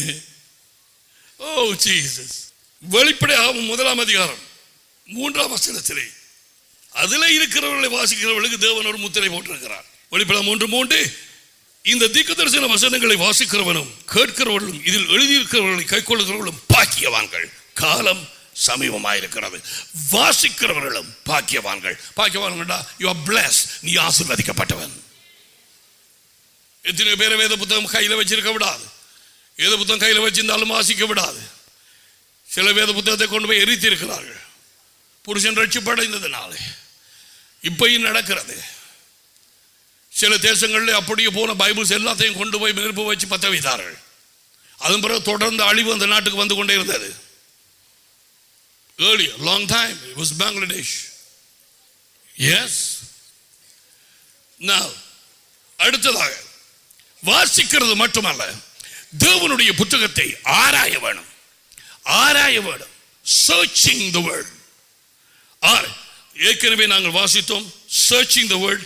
ஓ ஜீசஸ் வெளிப்படையாகும் முதலாம் அதிகாரம் மூன்றாம் வசனத்திலே அதுல இருக்கிறவர்களை வாசிக்கிறவர்களுக்கு தேவன் ஒரு முத்திரை போட்டிருக்கிறார் வெளிப்படம் மூன்று மூன்று இந்த தீர்க்க தரிசன வசனங்களை வாசிக்கிறவனும் கேட்கிறவர்களும் இதில் எழுதியிருக்கிறவர்களை கைக்கொள்ளுகிறவர்களும் பாக்கியவான்கள் காலம் சமீபமாயிருக்கிறது வாசிக்கிறவர்களும் பாக்கியவான்கள் பாக்கியவான்கள்டா யூ ஆர் பிளஸ் நீ ஆசீர்வதிக்கப்பட்டவன் எத்தனை பேரை வேத புத்தகம் கையில் வச்சிருக்க விடாது வேத புத்தகம் கையில் வச்சிருந்தாலும் வாசிக்க விடாது சில வேத புத்தகத்தை கொண்டு போய் எரித்து இருக்கிறார்கள் புருஷன் ரட்சிப்படைந்ததுனால இப்பையும் நடக்கிறது சில தேசங்களில் அப்படியே போன பைபிள்ஸ் எல்லாத்தையும் கொண்டு போய் நெருப்பு வச்சு பற்ற வைத்தார்கள் அதன் பிறகு தொடர்ந்து அழிவு அந்த நாட்டுக்கு வந்து கொண்டே இருந்தது earlier long time it was bangladesh yes now அடுத்ததாக வாசிக்கிறது மட்டுமல்ல தேவனுடைய புத்தகத்தை ஆராய வேணும் ஆராய வேணும் சர்ச்சிங் த வேர்ல்ட் ஆர் ஏற்கனவே நாங்கள் வாசித்தோம் சர்ச்சிங் த வேர்ல்ட்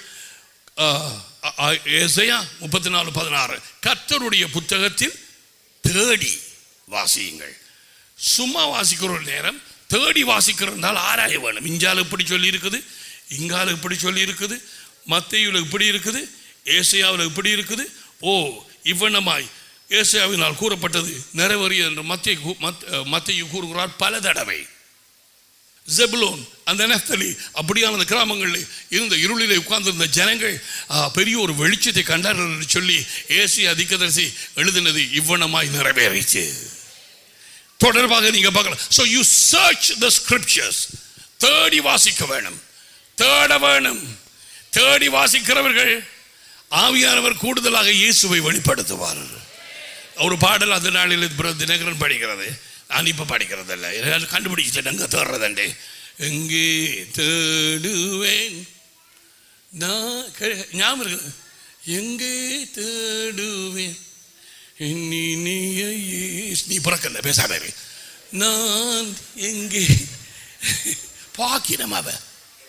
ஏசையா முப்பத்தி நாலு பதினாறு கர்த்தருடைய புத்தகத்தில் தேடி வாசியுங்கள் சும்மா வாசிக்கிற ஒரு நேரம் தேடி வாசிக்கிறதுனால ஆராய வேணும் இஞ்சால இப்படி சொல்லி இருக்குது இங்கால இப்படி சொல்லி இருக்குது மத்தையில் இப்படி இருக்குது ஏசையாவில் இப்படி இருக்குது ஓ இவ்வண்ணமாய் ஏசையாவினால் கூறப்பட்டது நிறைவேறிய என்று மத்திய மத்திய கூறுகிறார் பல தடவை ஜெபுலோன் அந்த நெஃப்தலி அப்படியான அந்த கிராமங்களில் இருந்த இருளிலே உட்கார்ந்திருந்த ஜனங்கள் ஆ, பெரிய ஒரு வெளிச்சத்தை கண்டார்கள் என்று சொல்லி ஏசி அதிகதரிசி எழுதினது இவ்வண்ணமாய் நிறைவேறிச்சு தொடர்பாக நீங்க பார்க்கலாம் so you search the scriptures தேடி வாசிக்க வேணும் தேட வேணும் தேடி வாசிக்கிறவர்கள் ஆவியானவர் கூடுதலாக இயேசுவை வெளிப்படுத்துவார் ஒரு பாடல் அந்த நாளில் பிற- தினகரன் படிக்கிறது நான் இப்போ படிக்கிறது இல்லை ஏதாவது கண்டுபிடிச்சிட்டேன் எங்கே தேடுறதண்டே எங்கே தேடுவேன் நான் கே- ஞாபகம் இருக்குது எங்கே தேடுவேன் இனிய இயேசு நீ பிறக்கல பேசாம இரு. நான் எங்கே பாக்கினம் அவ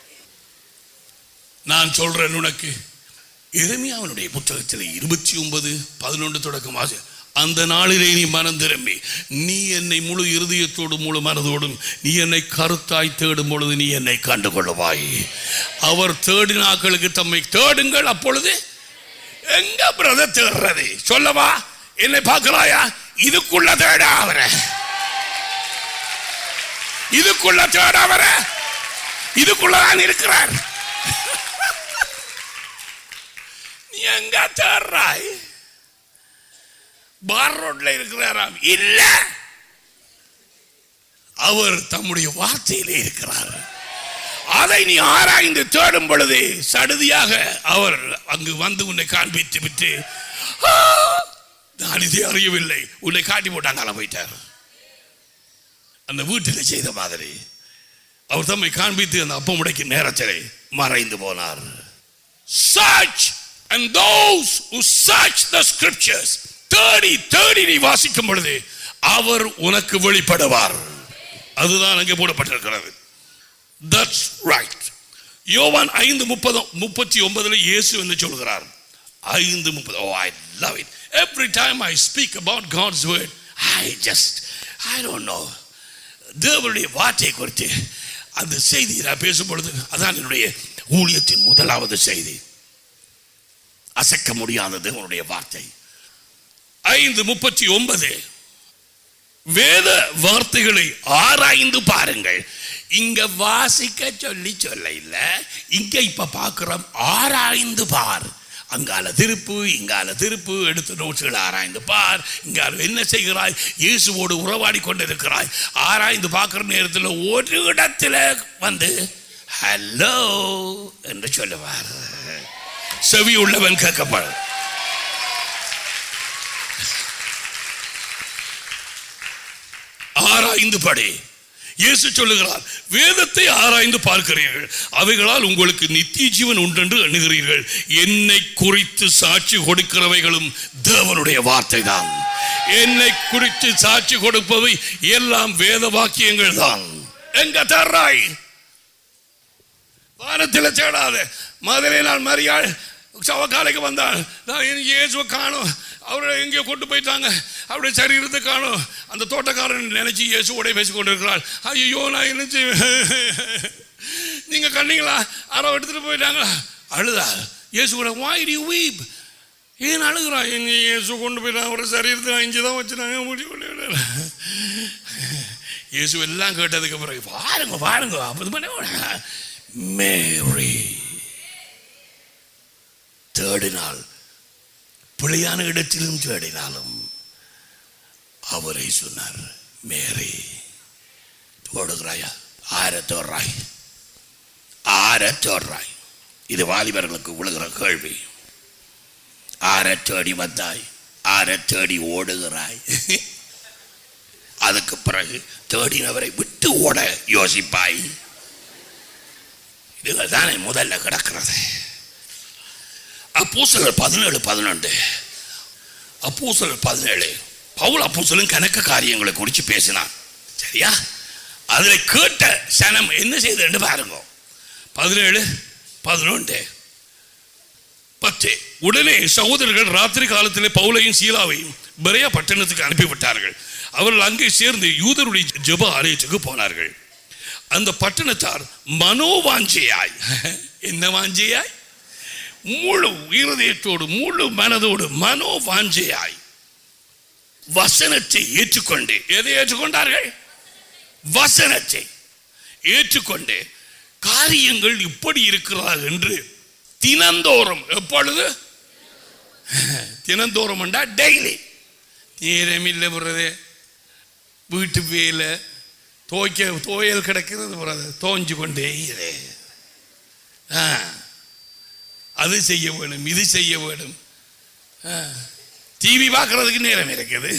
நான் சொல்றேன் உனக்கு எரேமியாவினுடைய புத்தகத்தில் இருபத்தி ஒன்பது பதினொன்று தொடக்கம் வாசி அந்த நாளிலே நீ மனம் திரும்பி நீ என்னை முழு இருதயத்தோடும் முழு மனதோடும் நீ என்னை கருத்தாய் தேடும் பொழுது நீ என்னை கண்டு கொள்ளுவாய் அவர் தேடினாக்களுக்கு தம்மை தேடுங்கள் அப்பொழுது எங்க பிரதர் தேடுறது சொல்லவா என்னை பார்க்கலாயா இதுக்குள்ள தேட அவர இதுக்குள்ள தேட அவர இதுக்குள்ளதான் இருக்கிறார் நீ எங்க தேடுறாய் பார் ரோட்ல இருக்கிறாராம் இல்ல அவர் தம்முடைய வார்த்தையிலே இருக்கிறார் அதை நீ ஆராய்ந்து தேடும் பொழுது சடுதியாக அவர் அங்கு வந்து உன்னை காண்பித்து விட்டு "ஆ, நான் இதை அறியவில்லை உன்னை காட்டி போட்டாங்க போயிட்டார் அந்த வீட்டில் செய்த மாதிரி அவர் தம்மை காண்பித்து அந்த அப்பம் உடைக்கும் நேரத்திலே மறைந்து போனார் search and those who search the scriptures தேடி தேடி நீ வாசிக்கும் பொழுது அவர் உனக்கு வெளிப்படுவார் அதுதான் அங்கே போடப்பட்டிருக்கிறது தட்ஸ் ரைட் யோவான் ஐந்து முப்பது முப்பத்தி ஒன்பதுல இயேசு என்று சொல்கிறார் ஐந்து முப்பது oh I love it every time I speak about God's word I just I don't know தேவனுடைய வார்த்தை குறித்து அந்த செய்தி நான் பேசும் பொழுது அதான் என்னுடைய ஊழியத்தின் முதலாவது செய்தி அசைக்க முடியாத தேவனுடைய வார்த்தை ஐந்து முப்பத்தி ஒன்பது வேத வார்த்தைகளை ஆராய்ந்து பாருங்கள் இங்க வாசிக்க சொல்லி சொல்ல இல்ல இங்க இப்ப பார்க்கிறோம் ஆராய்ந்து பார் அங்கால திருப்பு இங்கால திருப்பு எடுத்து நோட்ஸ்களை ஆராய்ந்து பார் இங்கால என்ன செய்கிறாய் இயேசுவோடு உறவாடி கொண்டிருக்கிறாய் ஆராய்ந்து பார்க்கிற நேரத்தில் ஒரு இடத்துல வந்து ஹலோ என்று சொல்லுவார் செவி உள்ளவன் கேட்கப்படும் ஆராய்ந்து படி இயேசு சொல்லுகிறார் வேதத்தை ஆராய்ந்து பார்க்கிறீர்கள் அவைகளால் உங்களுக்கு நித்திய ஜீவன் உண்டென்று எண்ணுகிறீர்கள் என்னை குறித்து சாட்சி கொடுக்கிறவைகளும் தேவனுடைய வார்த்தை தான் என்னை குறித்து சாட்சி கொடுப்பவை எல்லாம் வேத வாக்கியங்கள் தான் எங்க தர்றாய் வானத்தில் தேடாத மதுரை நாள் மரியாள் சவக்காலைக்கு வந்தாள் நான் எனக்கு இயேசுவை காணும் அவரை எங்கேயோ கொண்டு போயிட்டாங்க அவருடைய சரீரத்தை காணும் அந்த தோட்டக்காரன் நினைச்சு இயேசுவோட பேசி கொண்டிருக்கிறாள் ஐயோ நான் என்ன செய்வேன் நீங்க கண்ணீங்களா யாரோ எடுத்துட்டு போயிட்டாங்களா அழுதா இயேசு கூட why do you weep ஏன் அழுகிறா எங்க இயேசு கொண்டு போயிட்டாங்க அவரோட சரீரத்தை நான் இங்கே தான் வச்சுட்டாங்க முடிவு இயேசு எல்லாம் கேட்டதுக்கு பிறகு பாருங்க பாருங்க அப்படி பண்ண மேரி தேடினால் பிழையான இடத்திலும் தேடினாலும் அவரை சொன்னார் மேரி தோடுகிறாயா ஆர தோடுறாய் ஆர தோடுறாய் இது வாலிபர்களுக்கு விழுகிற கேள்வி ஆர தேடி வந்தாய் ஆர தேடி ஓடுகிறாய் அதுக்கு பிறகு தேடினவரை விட்டு ஓட யோசிப்பாய் இதுகள் தானே முதல்ல கிடக்கிறது அப்போஸ்தலர் பதினேழு பதினொன்று அப்போஸ்தலர் பதினேழு பவுல் அப்போஸ்தலன் கணக்கு காரியங்களை குறித்து பேசினான் சரியா அதில் கேட்ட சனம் என்ன செய்தது பாருங்க பதினேழு பதினொன்று பத்து உடனே சகோதரர்கள் ராத்திரி காலத்திலே பவுலையும் சீலாவையும் பெரியா பட்டணத்துக்கு அனுப்பிவிட்டார்கள் அவர்கள் அங்கே சேர்ந்து யூதருடைய ஜெப ஆலயத்துக்கு போனார்கள் அந்த பட்டணத்தார் மனோவாஞ்சையாய் என்ன வாஞ்சையாய் முழு இருதயத்தோடு முழு மனதோடு மனோவாஞ்சையாய் வசனத்தை ஏற்றுக்கொண்டு எதை ஏற்றுக்கொண்டார்கள் வசனத்தை ஏற்றுக்கொண்டு காரியங்கள் இப்படி இருக்கிறார் என்று தினந்தோறும் எப்பொழுது தினந்தோறும் டெய்லி நேரமில்லை பிரதே வீட்டு வேலை துவைக்க துவையல் கிடக்கிறது பிரதே தோஞ்சு கொண்டே இரு ஆ அது செய்ய வேணும் இது செய்ய வேணும் டிவி பார்க்கறதுக்கு நேரம் இருக்குது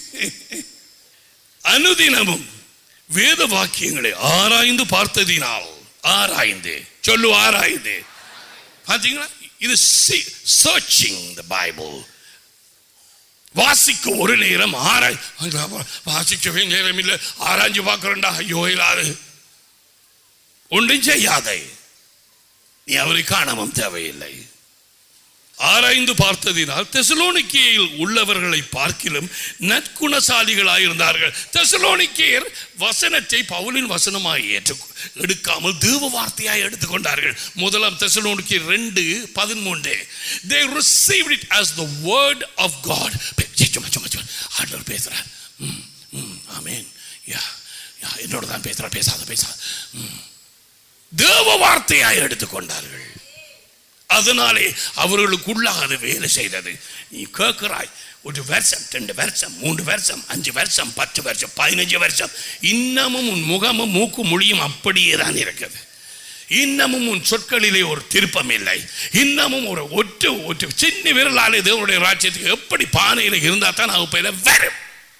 அனுதினமும் வேத வாக்கியங்களை ஆராய்ந்து பார்த்ததினால் ஆராய்ந்து சொல்லு ஆராய்ந்து பார்த்தீங்களா இது சர்ச்சிங் த பைபிள் வாசிக்க ஒரு நேரம் ஆராய் வாசிக்கவே நேரம் இல்லை ஆராய்ஞ்சு பார்க்கிறேன்டா ஐயோ இல்லாது ஒன்றும் செய்யாதே நீ அவரை காணவும் தேவையில்லை ஆராய்ந்து பார்த்ததினால் தெசலோனிக்கேயில் உள்ளவர்களை பார்க்கிலும் நற்குணசாலிகளாயிருந்தார்கள் தெசலோனிக்கேயர் வசனத்தை பவுலின் வசனமாய் ஏற்று எடுக்காமல் தேவ வார்த்தையாய் எடுத்துக்கொண்டார்கள் முதலாம் தெசலோனிக்கேயர் ரெண்டு பதிமூன்று they received it as the word of God சும்மா சும்மா சும்மா ஆண்டவர் பேசுறார் ம், ம், ஆமென் யா யா என்னோட தான் பேசுறார் பேசாத பேசாத ம். தேவ வார்த்தையாய் எடுத்துக்கொண்டார்கள் அதனாலே அவர்களுக்குள்ளாக அது வேலை செய்தது நீ கேட்கிறாய் ஒரு வருஷம் ரெண்டு வருஷம் மூன்று வருஷம் அஞ்சு வருஷம் பத்து வருஷம் பதினஞ்சு வருஷம் இன்னமும் உன் முகமும் மூக்கு மொழியும் அப்படியே தான் இருக்குது இன்னமும் உன் சொற்களிலே ஒரு திருப்பம் இல்லை இன்னமும் ஒரு ஒற்று ஒற்று சின்ன விரலாலே தேவனுடைய ராஜ்யத்துக்கு எப்படி பானையில் இருந்தா தான் வகுப்பையில் வரும்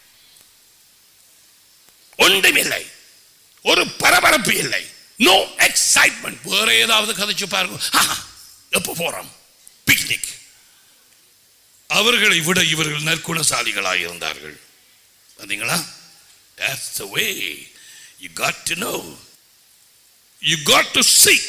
ஒன்றுமில்லை ஒரு பரபரப்பு இல்லை நோ எக்ஸைட்மெண்ட் வேற ஏதாவது கதைச்சு பாருங்க ஆஹா, எப்போ போறோம் பிக்னிக் அவர்களை விட இவர்கள் நற்குணசாலிகளாக இருந்தார்கள் பார்த்தீங்களா that's the way you got to know you got to seek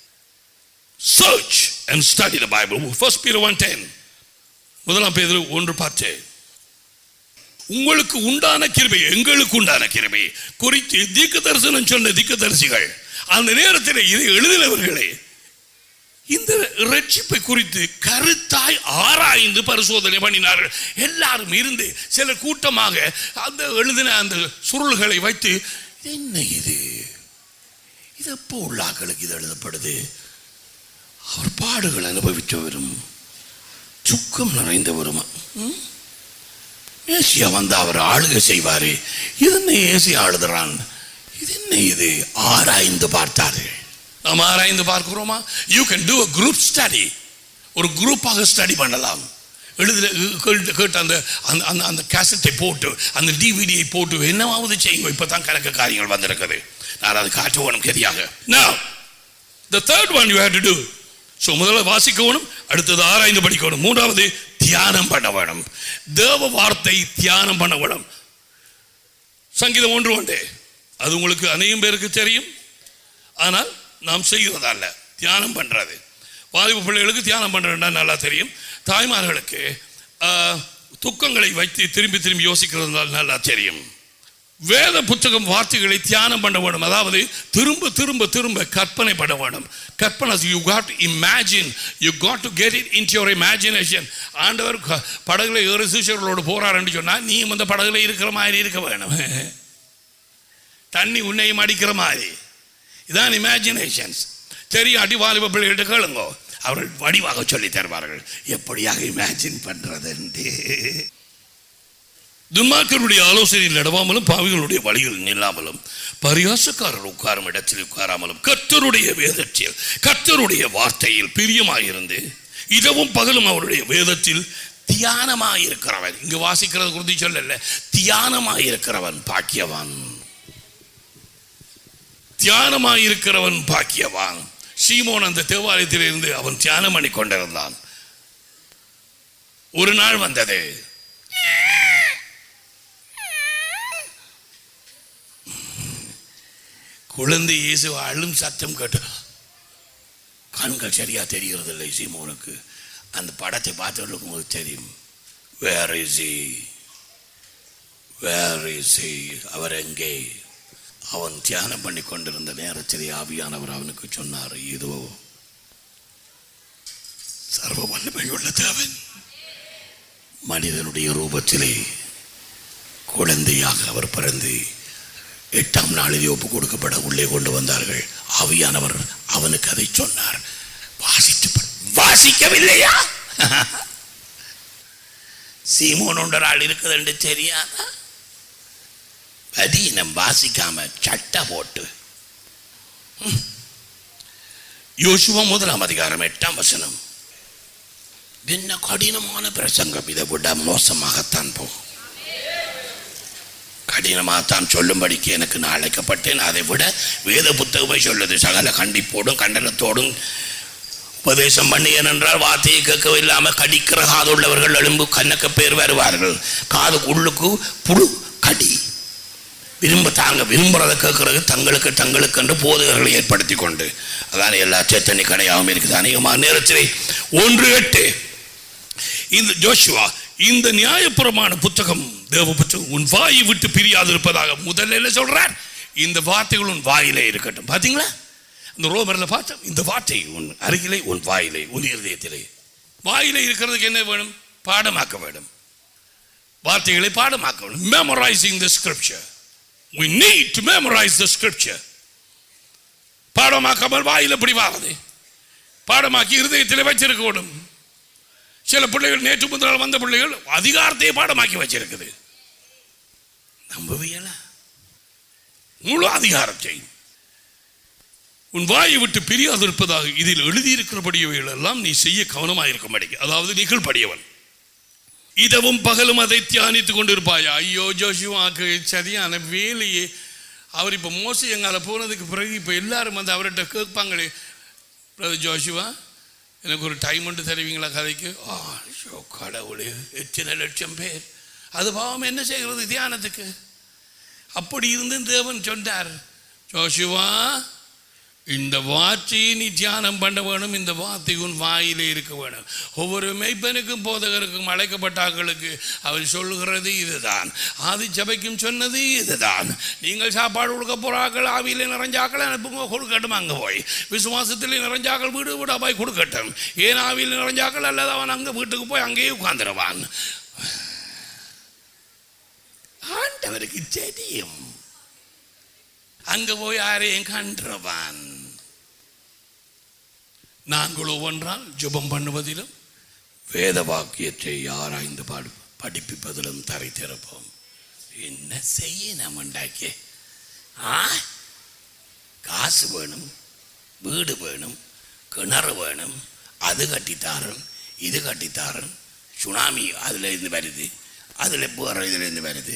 search and study the bible first peter 110 முதலாம் பேதுரு ஒன்று பத்து உங்களுக்கு உண்டான கிருபை எங்களுக்கு உண்டான கிருபை குறித்து தீக்கு தரிசனம் சொன்ன தீக்கு தரிசிகள் அந்த நேரத்தில் இதை எழுதினவர்களே இந்த ரட்சிப்பை குறித்து கருத்தாய் ஆராய்ந்து பரிசோதனை பண்ணினார்கள் எல்லாரும் இருந்து சில கூட்டமாக அந்த எழுதின அந்த சுருள்களை வைத்து என்ன இது இது எப்போ உள்ளாக்களுக்கு இது எழுதப்படுது அவர் பாடுகள் அனுபவித்தவரும் சுக்கம் நிறைந்தவரும் ம்? ஏசியா வந்து அவர் ஆளுகை செய்வாரு இது என்ன ஏசியா ஆளுகிறான் இது என்ன இது ஆராய்ந்து பார்த்தார்கள் நாம் ஆராய்ந்து பார்க்கிறோமா you can do a group study ஒரு குரூப்பாக ஸ்டடி பண்ணலாம் எழுதுல கேட்டு கேட்டு அந்த அந்த அந்த அந்த கேசட்டை போட்டு அந்த டிவிடியை போட்டு என்னவாவது செய்யுங்க இப்போ தான் கணக்கு காரியங்கள் வந்திருக்குது நான் அது காட்டுவோம் கதியாக Now, the third one you have to do so முதல்ல வாசிக்கணும் அடுத்தது ஆராய்ந்து படிக்கணும் மூன்றாவது தியானம் பண்ண வேணும் தேவ வார்த்தை தியானம் பண்ண வேணும் சங்கீதம் ஒன்று ஒன்றே அது உங்களுக்கு அநேகம் பேருக்கு தெரியும் ஆனால் நாம் செய்கிறதல்ல தியானம் பண்றது வாலிப பிள்ளைகளுக்கு தியானம் பண்றதுன்னா நல்லா தெரியும் தாய்மார்களுக்கு ஆஹ், துக்கங்களை வைத்து திரும்பி திரும்பி யோசிக்கிறது நல்லா தெரியும் வேத புத்தகம் வார்த்தைகளை தியானம் பண்ண வேணும் அதாவது திரும்ப திரும்ப திரும்ப கற்பனை பண்ண வேணும் கற்பனை you got to imagine you got to get it in your imagination ஆண்டவர் க- படகுல ஏறு சீஷர்களோடு போறாருன்னு சொன்னா நீயும் அந்த படகுல இருக்கிற மாதிரி இருக்க வேணும் தண்ணி உன்னையும் அடிக்கிற மாதிரி இதான் இமேஜினேஷன்ஸ் தெரியும் அடி வாலிப பிள்ளைகிட்ட கேளுங்கோ அவர்கள் வடிவாக சொல்லி தருவார்கள் எப்படியாக இமேஜின் பண்றதுன்ட்டு துன்மார்க்கருடைய ஆலோசனையில் நடவாமலும் பாவிகளுடைய வழியில் நில்லாமலும் பரியாசக்காரர் உட்காரும் இடத்தில் உட்காராமலும் கர்த்தருடைய வேதத்தில் கர்த்தருடைய வார்த்தையில் பிரியமாயிருந்து இரவும் பகலும் அவருடைய வேதத்தில் தியானமாயிருக்கிறவன் இங்கு வாசிக்கிறது குறித்து சொல்லல தியானமாயிருக்கிறவன் பாக்கியவான் தியானமாயிருக்கிறவன் பாக்கியவான் சீமோன் அந்த தேவாலயத்திலிருந்து அவன் தியானம் பண்ணி கொண்டிருந்தான் ஒரு நாள் வந்தது குழந்தை இயேசு அழும் சத்தம் கேட்டு கண்கள் சரியா தெரிகிறதில்லை சீமோனுக்கு அந்த படத்தை பார்த்து இருக்கும்போது தெரியும் வேர் இஸ் வேர் இஸ் அவர் எங்கே அவன் தியானம் பண்ணி கொண்டிருந்த நேரத்தில் ஆவியானவர் அவனுக்கு சொன்னார் இதோ சர்வ வல்லமையுள்ள தேவன் மனிதனுடைய ரூபத்திலே குழந்தையாக அவர் பிறந்து எட்டாம் நாளிலே ஒப்பு கொடுக்கப்பட உள்ளே கொண்டு வந்தார்கள் ஆவியானவர் அவனுக்கு அதை சொன்னார் வாசித்து பார். வாசிக்கவில்லையா சீமோன் ஒன்ற ஆள் இருக்குது என்று தெரியாதா அதீனம் வாசிக்காம சட்டை போட்டு ம். யோசுவா முதலாம் அதிகாரம் எட்டாம் வசனம் என்ன கடினமான பிரசங்கம் இதை விட மோசமாகத்தான் போகும் கடினமாகத்தான் சொல்லும்படிக்கு எனக்கு நான் அழைக்கப்பட்டேன் அதை விட வேத புத்தகமே சொல்லுது சகல கண்டிப்போடும் கண்டனத்தோடும் உபதேசம் பண்ணி ஏனென்றால் வார்த்தையை கேட்கவில்லாமல் கடிக்கிற காதுள்ளவர்கள் எழும்பு கண்ணக்க பேர் வருவார்கள் காது உள்ளுக்கு புழு கடி விரும்ப தாங்க விரும்புறதை கேட்கறது தங்களுக்கு தங்களுக்கு என்று போதகர்களை ஏற்படுத்தி கொண்டு அதான் எல்லா சேத்தனி கடையாகவும் இருக்குது அநேகமாக நேரத்திலே ஒன்று எட்டு இந்த ஜோஷுவா இந்த நியாயப்புறமான புத்தகம் தேவ புத்தகம் உன் வாயை விட்டு பிரியாதிருப்பதாக முதல்ல என்ன சொல்றார் இந்த வார்த்தைகள் உன் வாயிலே இருக்கட்டும் பாத்தீங்களா இந்த ரோமர்ல பார்த்தோம் இந்த வார்த்தை உன் அருகிலே உன் வாயிலே உன் இருதயத்திலே வாயிலே இருக்கிறதுக்கு என்ன வேணும் பாடமாக்க வேண்டும் வார்த்தைகளை பாடமாக்க வேண்டும் memorizing the scripture we need to memorize the scripture பாடமாக்காமல் வாயில் எப்படி வாகுது பாடமாக்கி இருதயத்தில் வச்சிருக்க வேண்டும் சில பிள்ளைகள் நேற்று முதல் வந்த பிள்ளைகள் அதிகாரத்தையே பாடமாக்கி வச்சிருக்குது நம்புவீங்களா முழு அதிகாரத்தை உன் வாயை விட்டு பிரியாது இருப்பதாக இதில் எழுதியிருக்கிறபடியவைகள் எல்லாம் நீ செய்ய கவனமாக இருக்கும்படி அதாவது நிகழ்படியவன் இதவும் பகலும் அதை தியானித்துக் கொண்டிருப்பாயா ஐயோ ஜோஷுவாக்கு சரியான வேலையே அவர் இப்போ மோசி எங்கால போனதுக்கு பிறகு இப்போ எல்லாரும் வந்து அவர்கிட்ட கேட்பாங்களே பிரதர் ஜோஷுவா எனக்கு ஒரு டைம் ஒன்று தருவீங்களா கதைக்கு ஆ ஐயோ கடவுளே எத்தனை லட்சம் பேர் அது பாவம் என்ன செய்கிறது தியானத்துக்கு அப்படி இருந்து தேவன் சொன்னார் ஜோஷுவா இந்த வார்த்தையை நீ தியானம் பண்ண வேணும் இந்த வார்த்தை உன் வாயிலே இருக்க வேணும் ஒவ்வொரு மெய்ப்பனுக்கும் போதகருக்கும் அழைக்கப்பட்டாக்களுக்கு அவர் சொல்லுகிறது இதுதான் ஆதி சபைக்கும் சொன்னது இதுதான் நீங்கள் சாப்பாடு கொடுக்க போறாக்கள் ஆவியிலே நிறைஞ்சாக்கள் அனுப்புங்க கொடுக்கட்டும் அங்கே போய் விசுவாசத்திலே நிறைஞ்சாக்கள் வீடு வீடா போய் கொடுக்கட்டும் ஏன் ஆவியில் நிறைஞ்சாக்கள் அல்லது அவன் அங்கே வீட்டுக்கு போய் அங்கேயே உட்கார்ந்துருவான் ஆண்டவருக்கு தெரியும் அங்க போய் யாரையும் கன்றவான் நாங்கள் ஒவ்வொன்றால் ஜெபம் பண்ணுவதிலும் வேத வாக்கியத்தை ஆராய்ந்து பாடு படிப்பிப்பதிலும் தரை திறப்போம் என்ன செய்ய நம்ம உண்டாக்கி ஆ காசு வேணும் வீடு வேணும் கிணறு வேணும் அது கட்டித்தாரன் இது கட்டித்தாரன் சுனாமி அதுல இருந்து வருது அதில் போகிற இதுல இருந்து வருது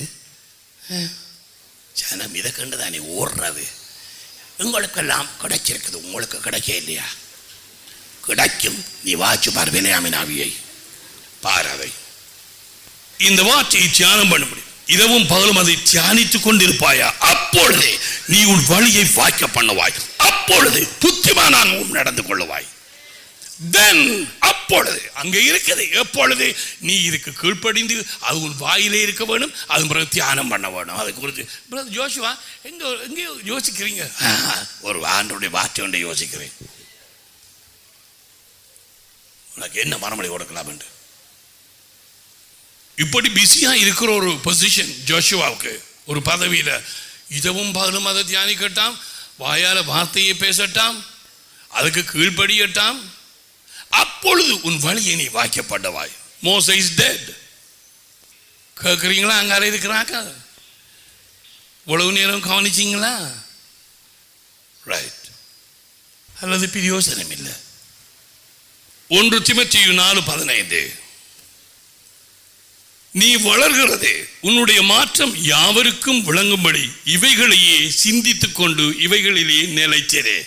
ஜனம் இதை கண்டு தானே ஓடுறது உங்களுக்கெல்லாம் கிடைச்சிருக்குது உங்களுக்கு கிடைக்க இல்லையா கிடைக்கும் நீ வாச்சு பார் விலையாமின் ஆவியை பார் அதை இந்த வார்த்தையை தியானம் பண்ண முடியும் இரவும் பகலும் அதை தியானித்துக் கொண்டிருப்பாயா அப்பொழுதே நீ உன் வழியை வாய்க்க பண்ணுவாய் அப்பொழுது புத்திமானான் உன் நடந்து கொள்ளுவாய் தென் அப்பொழுது அங்கே இருக்குது எப்பொழுது நீ இதுக்கு கீழ்ப்படிந்து அது உன் வாயிலே இருக்க வேணும் அது பிறகு தியானம் பண்ண வேணும் அது குறித்து பிரதர் ஜோஷுவா எங்க எங்கே யோசிக்கிறீங்க ஆ, ஒரு ஆண்டுடைய வார்த்தை ஒன்றை யோசிக்கிறேன் உனக்கு என்ன மரமலை கொடுக்கலாம் என்று இப்படி பிஸியா இருக்கிற ஒரு பொசிஷன் ஜோஷுவாவுக்கு ஒரு பதவியில இதவும் பகலும் அதை தியானிக்கட்டாம் வாயால வார்த்தையை பேசட்டாம் அதுக்கு கீழ்ப்படியட்டாம் அப்பொழுது உன் வழியை நீ வாய்க்கப்பட்டவாய் மோச இஸ் டெட் கேட்குறீங்களா அங்கால இருக்கிறாங்க இவ்வளவு நேரம் கவனிச்சிங்களா ரைட் அல்லது பிரயோசனம் இல்லை ஒன்று திமத்தியு நாலு பதினைந்து நீ வளர்கிறது உன்னுடைய மாற்றம் யாவருக்கும் விளங்கும்படி இவைகளையே சிந்தித்துக் கொண்டு இவைகளிலே நிலைத்திரே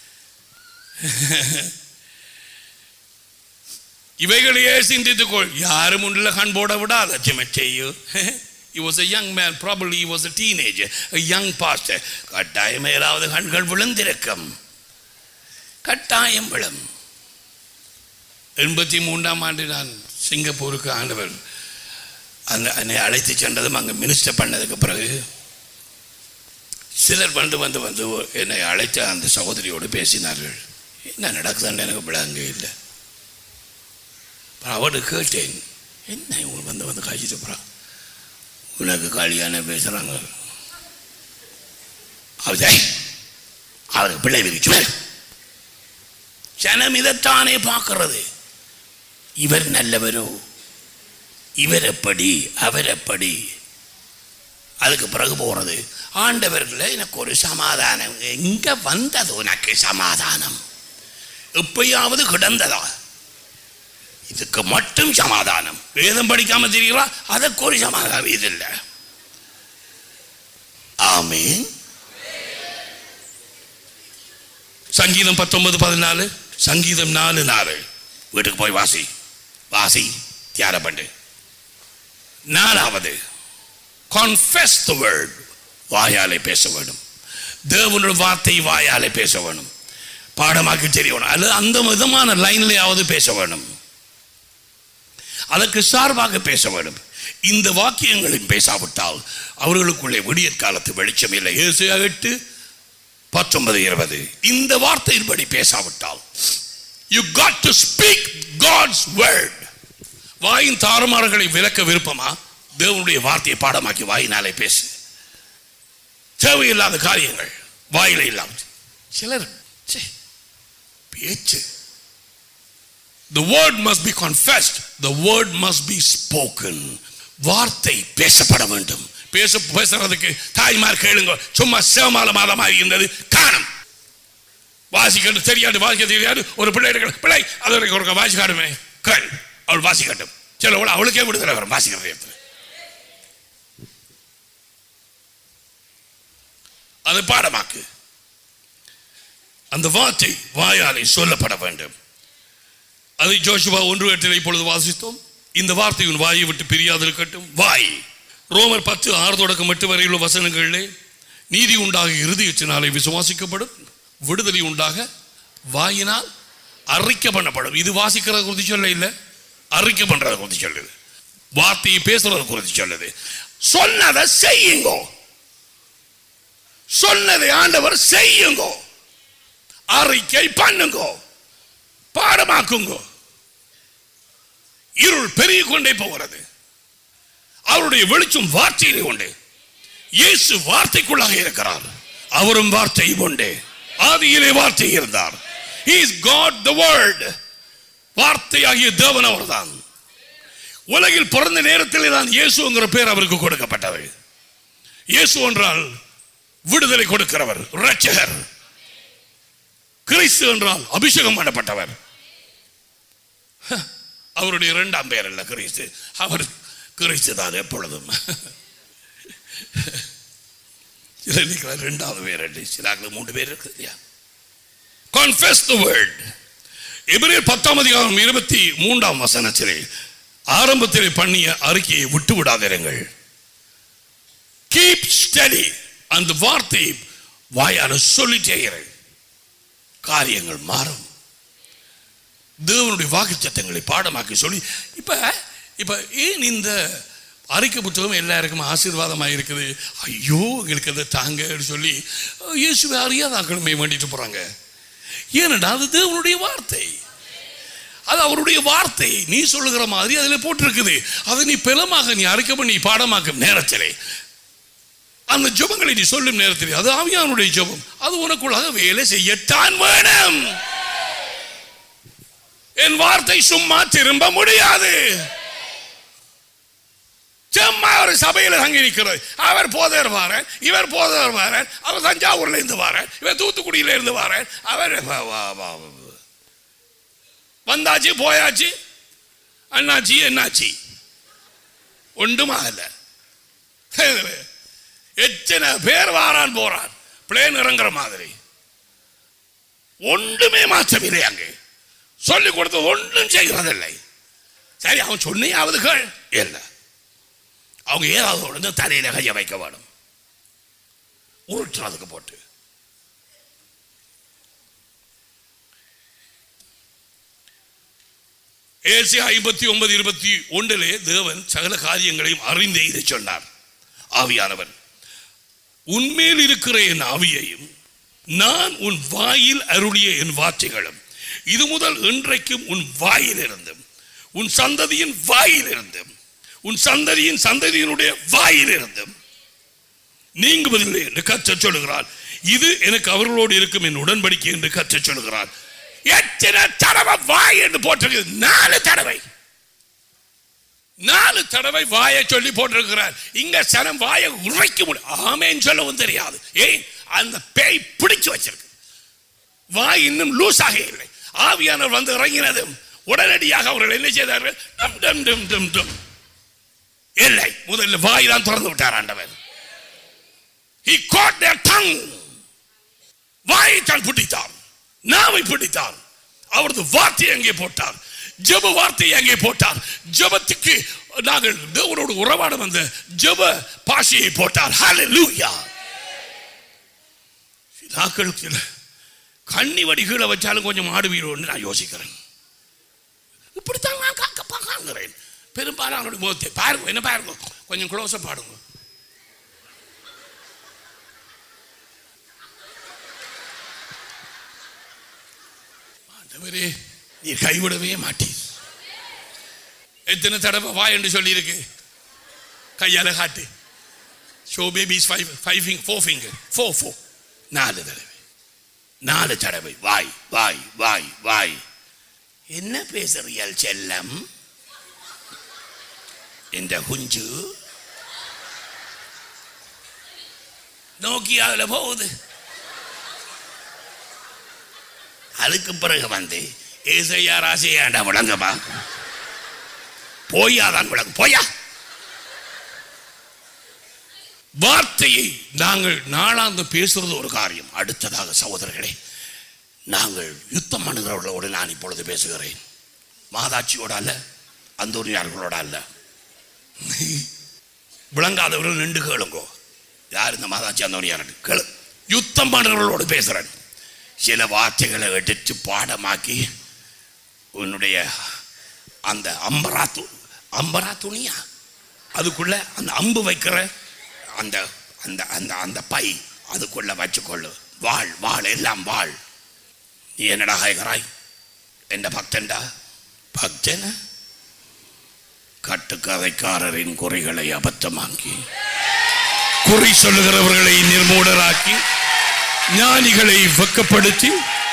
இவைகளையே சிந்தித்துக்கொள் யாரும் உள்ள கண் போட விடாத செய்யு He was a young man, probably he was a teenager, a young pastor. கட்டாயம் ஏதாவது கண்கள் விழுந்திருக்கும் கட்டாயம் விழும் எண்பத்தி மூன்றாம் ஆண்டு நான் சிங்கப்பூருக்கு ஆண்டவர் அந்த என்னை அழைத்து சென்றதும் அங்கே மினிஸ்டர் பண்ணதுக்கு பிறகு சிலர் வந்து வந்து வந்து என்னை அழைத்த அந்த சகோதரியோடு பேசினார்கள் என்ன நடக்குதுன்னு எனக்கு விளங்க இல்லை அப்புறம் அவரு கேட்டேன் என்ன இவங்க வந்து வந்து காய்ச்சிட்டு போகிறான் உனக்கு கல்யாணம் பேசுகிறாங்க அவதே அவருக்கு பிள்ளை விரிச்சு ஜனம் இதைத்தானே பார்க்கிறது இவர் நல்லவரோ இவர் எப்படி அவர் எப்படி அதுக்கு பிறகு போறது ஆண்டவர்கள எனக்கு ஒரு சமாதானம் எங்க வந்தது உனக்கு சமாதானம் எப்பயாவது கிடந்ததா இதுக்கு மட்டும் சமாதானம் வேதம் படிக்காம தெரியுங்களா அதற்கு ஒரு சமாதானம் இது இல்லை ஆமீன் சங்கீதம் பத்தொன்பது பதினாலு சங்கீதம் நாலு நாலு வீட்டுக்கு போய் வாசி வாசி தியானம் பண்ணு நாலாவது confess the word வாயாலே பேச வேண்டும் தேவனுடைய வார்த்தை வாயாலே பேச வேணும் பாடமாக்கி தெரியணும் அல்லது அந்த விதமான லைன்லையாவது பேச வேணும் அதற்கு சார்பாக பேச வேண்டும் இந்த வாக்கியங்களில் பேசாவிட்டால் அவர்களுக்குள்ளே விடியற் காலத்து வெளிச்சம் இல்லை ஏசியா எட்டு பத்தொன்பது இருபது இந்த வார்த்தையின்படி பேசாவிட்டால் you got to speak God's word வாயின் தாறுமாறுகளை விளக்க விருப்பமா தேவனுடைய வார்த்தையை பாடமாக்கி வாயினாலே பேசு தேவையில்லாத காரியங்கள் வாயில இல்லாம சிலர் ச்சே, பேச்சு The word must be confessed. The word must be spoken. வார்த்தை பேசப்பட வேண்டும் பேச பேசுறதுக்கு தாய்மார் கேளுங்க சும்மா சேமால மாதமாக இருந்தது காணும் வாசிக்கட்டு தெரியாது வாசிக்க தெரியாது ஒரு பிள்ளை இருக்கிற பிள்ளை அதற்கு ஒரு வாசிக்காடுமே கேள் அவள் வாசிக்கட்டும் சில அவளுக்கே விடுதலை வரும் வாசிக்கிற இடத்துல அது பாடமாக்கு அந்த வார்த்தை வாயாலே சொல்லப்பட வேண்டும் அதை ஜோஷுவா ஒன்று எட்டில் இப்பொழுது வாசித்தோம் இந்த வார்த்தை உன் வாயை விட்டு பிரியாது இருக்கட்டும் வாய் ரோமர் பத்து ஆறு தொடக்கம் எட்டு வரையுள்ள வசனங்களிலே நீதி உண்டாக இறுதியினாலே விசுவாசிக்கப்படும் விடுதலை உண்டாக வாயினால் அறிக்கை பண்ணப்படும் இது வாசிக்கிறத குறித்து சொல்ல இல்லை அறிக்கை பண்றத குறித்து சொல்லுது வார்த்தையை பேசுறத குறித்து சொல்லுது சொன்னதை செய்யுங்கோ சொன்னதை ஆண்டவர் செய்யுங்கோ அறிக்கை பண்ணுங்கோ பாடமாக்குங்கோ இருள் பெருகி கொண்டே போகிறது அவருடைய வெளிச்சம் வார்த்தையிலே உண்டு இயேசு வார்த்தைக்குள்ளாக இருக்கிறார் அவரும் வார்த்தை உண்டு ஆதியிலே வார்த்தை இருந்தார் He is God the word வார்த்தையாகிய தேவன் அவர்தான் உலகில் பிறந்த நேரத்தில் தான் இயேசுங்கிற பேர் அவருக்கு கொடுக்கப்பட்டது இயேசு என்றால் விடுதலை கொடுக்கிறவர் இரட்சகர் கிறிஸ்து என்றால் அபிஷேகம் பண்ணப்பட்டவர் ஹ, அவருடைய இரண்டாம் பேர் அல்ல கிறிஸ்து அவர் கிறிஸ்து தான் எப்பொழுதும் சில நினைக்கிறார் இரண்டாவது பேர் அல்ல சிலாக்கள் மூன்று பேர் இருக்கு இல்லையா confess the word எபிரேயர் பத்தாம் அதிகாரம் இருபத்தி மூன்றாம் வசனத்திலே ஆரம்பத்திலே பண்ணிய அறிக்கையை விட்டு விடாதிருங்கள் கீப் ஸ்டடி அந்த வார்த்தை வாயால சொல்லிட்டே இரு காரியங்கள் மாறும் தேவனுடைய வாக்குச்சத்தங்களை பாடமாக்கி சொல்லி இப்ப இப்ப ஏன் இந்த அறிக்கை புத்தகம் எல்லாருக்கும் ஆசீர்வாதமாக இருக்குது ஐயோ எங்களுக்கு அதை தாங்கன்னு சொல்லி இயேசுவை அறியாதாக்களுமே வேண்டிட்டு போறாங்க ஏனடா அது தேவனுடைய வார்த்தை அது அவருடைய வார்த்தை நீ சொல்லுகிற மாதிரி அதில் போட்டிருக்குது அதை நீ பெலமாக நீ அறிக்கை பண்ணி பாடமாக்கும் நேரத்திலே அந்த ஜெபங்களை நீ சொல்லும் நேரத்திலே அது ஆவியானுடைய ஜெபம் அது உனக்குள்ளாக வேலை செய்யத்தான் வேணும் என் வார்த்தை சும்மா திரும்ப முடியாது சும்மா ஒரு சபையில் தங்கி நிற்கிறது அவர் போதர் வாரன் இவர் போதர் வாரன் அவர் தஞ்சாவூர்ல இருந்து வாரன் இவர் தூத்துக்குடியில இருந்து வாரன் அவர் வ- வ- வ- வந்தாச்சு போயாச்சு அண்ணாச்சி என்னாச்சி ஒன்றும் ஆகல எத்தனை பேர் வாரான் போறான் பிளேன் இறங்குற மாதிரி ஒன்றுமே மாற்றமில்லை அங்கே சொல்லி கொடுத்து ஒன்றும் செய்கிறதில்லை சரி அவன் சொன்னியாவது கேள் இல்லை அவங்க ஏதாவது உடனே தலையில கைய வைக்க வேணும் உருட்டுறதுக்கு போட்டு ஏசி ஐம்பத்தி ஒன்பது இருபத்தி ஒன்றிலே தேவன் சகல காரியங்களையும் அறிந்தே இதை சொன்னார் ஆவியானவன் உன்மேல் இருக்கிற என் ஆவியையும் நான் உன் வாயில் அருளிய என் வார்த்தைகளும் இது முதல் இன்றைக்கும் உன் வாயில் இருந்தும் உன் சந்ததியின் வாயில் இருந்தும் உன் சந்ததியின் சந்ததியினுடைய வாயில் இருந்தும் நீங்குவதில்லை என்று கற்ற சொல்லுகிறார் இது எனக்கு அவர்களோடு இருக்கும் என் உடன்படிக்கை என்று கற்ற சொல்லுகிறார் எத்தனை தடவை வாய் என்று போட்டிருக்கு நாலு தடவை நாலு தடவை வாயை சொல்லி போட்டிருக்கிறார் இங்க சனம் வாயை உரைக்க முடியும் ஆமேன்னு சொல்லவும் தெரியாது ஏன் அந்த பேய் பிடிச்சு வச்சிருக்கு வாய் இன்னும் லூஸ் ஆக இல்லை ஆவியானவர் வந்து இறங்கினதும் உடனடியாக அவர்கள் என்ன செய்தார்கள் டம் டம் டம் டம் டம் இல்லை முதல்ல வாய் தான் திறந்து விட்டார் ஆண்டவர் he caught their tongue வாயை தான் பிடித்தார் நாவை பிடித்தார் அவரது வார்த்தையை அங்கே போட்டார் ஜெப வார்த்தையை அங்கே போட்டார் ஜெபத்துக்கு நாங்கள் தேவனோடு உறவாட வந்த ஜெப பாஷையை போட்டார் ஹalleluya நாட்கள் சில கண்ணி வடிகளை வச்சாலும் கொஞ்சம் ஆடுவீரோன்னு நான் யோசிக்கிறேன் இப்படித்தான் நான் காக்க பார்க்கிறேன் பெரும்பாலான முகத்தை பாருங்க என்ன பாருங்க கொஞ்சம் க்ளோஸாக பாடுங்க ஆண்டவரே நீ கைவிடவே மாட்டீர் எத்தனை தடவை வா என்று சொல்லியிருக்கு கையால காட்டு ஷோ பேபிஸ் ஃபைவ் ஃபைவ் ஃபிங் ஃபோர் ஃபிங்கர் ஃபோர் ஃபோர் நாலு தடவை நாலு தடவை வாய் வாய் வாய் வாய் என்ன பேசுறியால் செல்லம் இந்த குஞ்சு நோக்கி அதுல போகுது அதுக்கு பிறகு வந்து ஏசையா ராசியாண்டா விளங்கப்பா போயாதான் விளங்கு போயா வார்த்தையை நாங்கள் நாளாந்து பேசுறது ஒரு காரியம் அடுத்ததாக சகோதரர்களே நாங்கள் யுத்தம் பண்ணுகிறவர்களோடு நான் இப்பொழுது பேசுகிறேன் மாதாட்சியோட அல்ல அந்தோனியார்களோட அல்ல விளங்காதவர்கள் நின்று கேளுங்கோ யார் இந்த மாதாட்சி அந்தோனியார் கேளு யுத்தம் பண்ணுறவர்களோடு பேசுகிறேன் சில வார்த்தைகளை எடுத்து பாடமாக்கி உன்னுடைய அந்த அம்பரா து அம்பரா துணியா அதுக்குள்ள அந்த அம்பு வைக்கிற அந்த அந்த அந்த அந்த பை அதுக்குள்ள வச்சுக்கொள்ளு வாழ் வாழ் எல்லாம் வாழ் நீ என்னடா ஹைகராய் என்ற பக்தன்டா பக்தன கட்டுக்கதைக்காரரின் குறைகளை அபத்தமாக்கி குறி சொல்லுகிறவர்களை நிர்மூடராக்கி ஞானிகளை வெக்கப்படுத்தி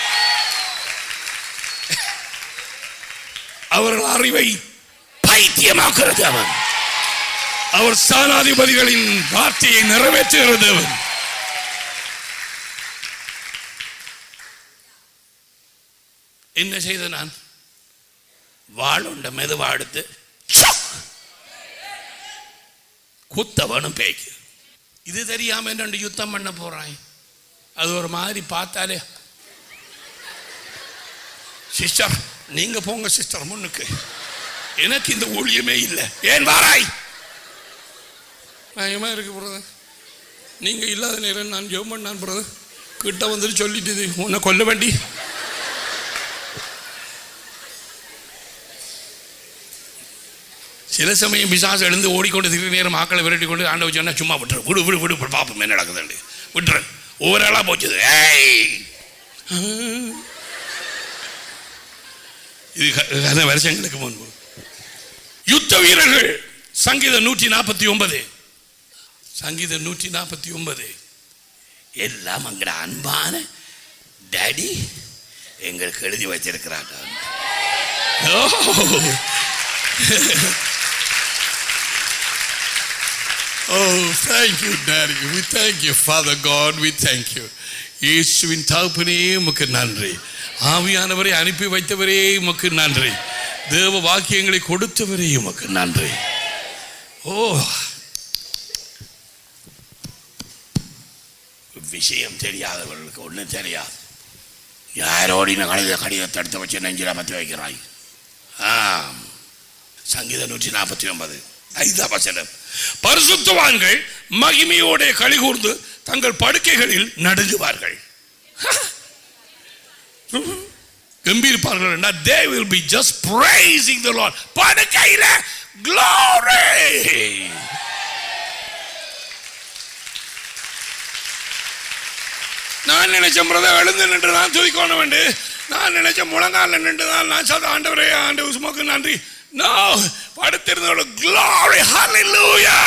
அவர்கள் அறிவை பைத்தியமாக்குறது அவன் அவர் ஸ்தானாதிபதிகளின் வார்த்தையை நிறைவேற்றுகிறது அவன் என்ன செய்த நான் வாளுண்ட மெதுவா எடுத்து சக்! குத்தவனும் பேய்க்கு இது தெரியாம ரெண்டு யுத்தம் பண்ண போறாய் அது ஒரு மாதிரி பார்த்தாலே சிஸ்டர் நீங்க போங்க சிஸ்டர் முன்னுக்கு எனக்கு இந்த ஊழியமே இல்லை ஏன் வாராய் பயமா இருக்கு பிரதர் நீங்க இல்லாத நேரம் நான் ஜெபம் பண்ணான் பிரதர் கிட்ட வந்துட்டு சொல்லிட்டு உன்னை கொல்ல வேண்டி சில சமயம் பிசாசு எழுந்து ஓடிக்கொண்டு திரு நேரம் ஆக்களை விரட்டி கொண்டு ஆண்ட வச்சோன்னா சும்மா விட்டுரு விடு விடு விடு விடு, பாப்போம் என்ன நடக்குதுன்னு விட்டுரு ஒவ்வொரு ஆளா போச்சுது ஏய் இது க- கதை வருஷங்களுக்கு முன்பு யுத்த வீரர்கள் சங்கீதம் நூற்றி நாற்பத்தி ஒன்பது சங்கீதம் நூற்றி நாற்பத்தி ஒன்பது எல்லாம் அங்கட அன்பான டாடி எங்களுக்கு எழுதி வச்சிருக்கிறாங்க ஓ Oh, thank you, Daddy. We thank you, Father God. We thank you. இயேசுவின் தகப்பனே உமக்கு நன்றி ஆவியானவரை அனுப்பி வைத்தவரே உமக்கு நன்றி தேவ வாக்கியங்களை கொடுத்தவரே உமக்கு நன்றி ஓ விஷயம் தெரியாதவர்களுக்கு ஒன்றும் தெரியாது யாரோடின கணித கடிதத்தை எடுத்து வச்சு நெஞ்சில் பற்றி வைக்கிறாய் ஆம் சங்கீதம் நூற்றி நாற்பத்தி ஒன்பது ஐந்தாம் வசனம் பரிசுத்தவான்கள் மகிமையோட கலிகூர்ந்து தங்கள் படுக்கைகளில் நடுங்குவார்கள் கம்பீர்ப்பார்கள் என்றால் they will be just praising the Lord படுக்கையில glory நான் நினைச்ச பிரதர் எழுந்து நின்று நான் துதிக்கோண வேண்டு நான் நினைச்ச முழங்கால நின்று தான் நான் சொல்ற ஆண்டவரே ஆண்டு உசுமக்கு நன்றி நோ படுத்திருந்தோட glory hallelujah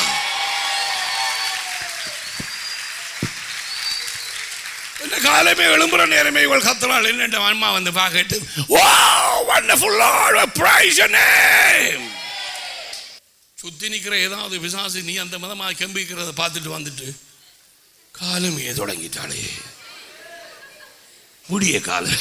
இந்த காலமே எழும்புற நேரமே இவள் கத்தலால் என்னென்ற அம்மா வந்து பார்க்கட்டு oh wonderful Lord praise your name சுத்தி நிக்கிற ஏதாவது விசாசி நீ அந்த மதமாக கம்பிக்கிறத பார்த்துட்டு வந்துட்டு காலமே தொடங்கிட்டாளே முடிய காலம்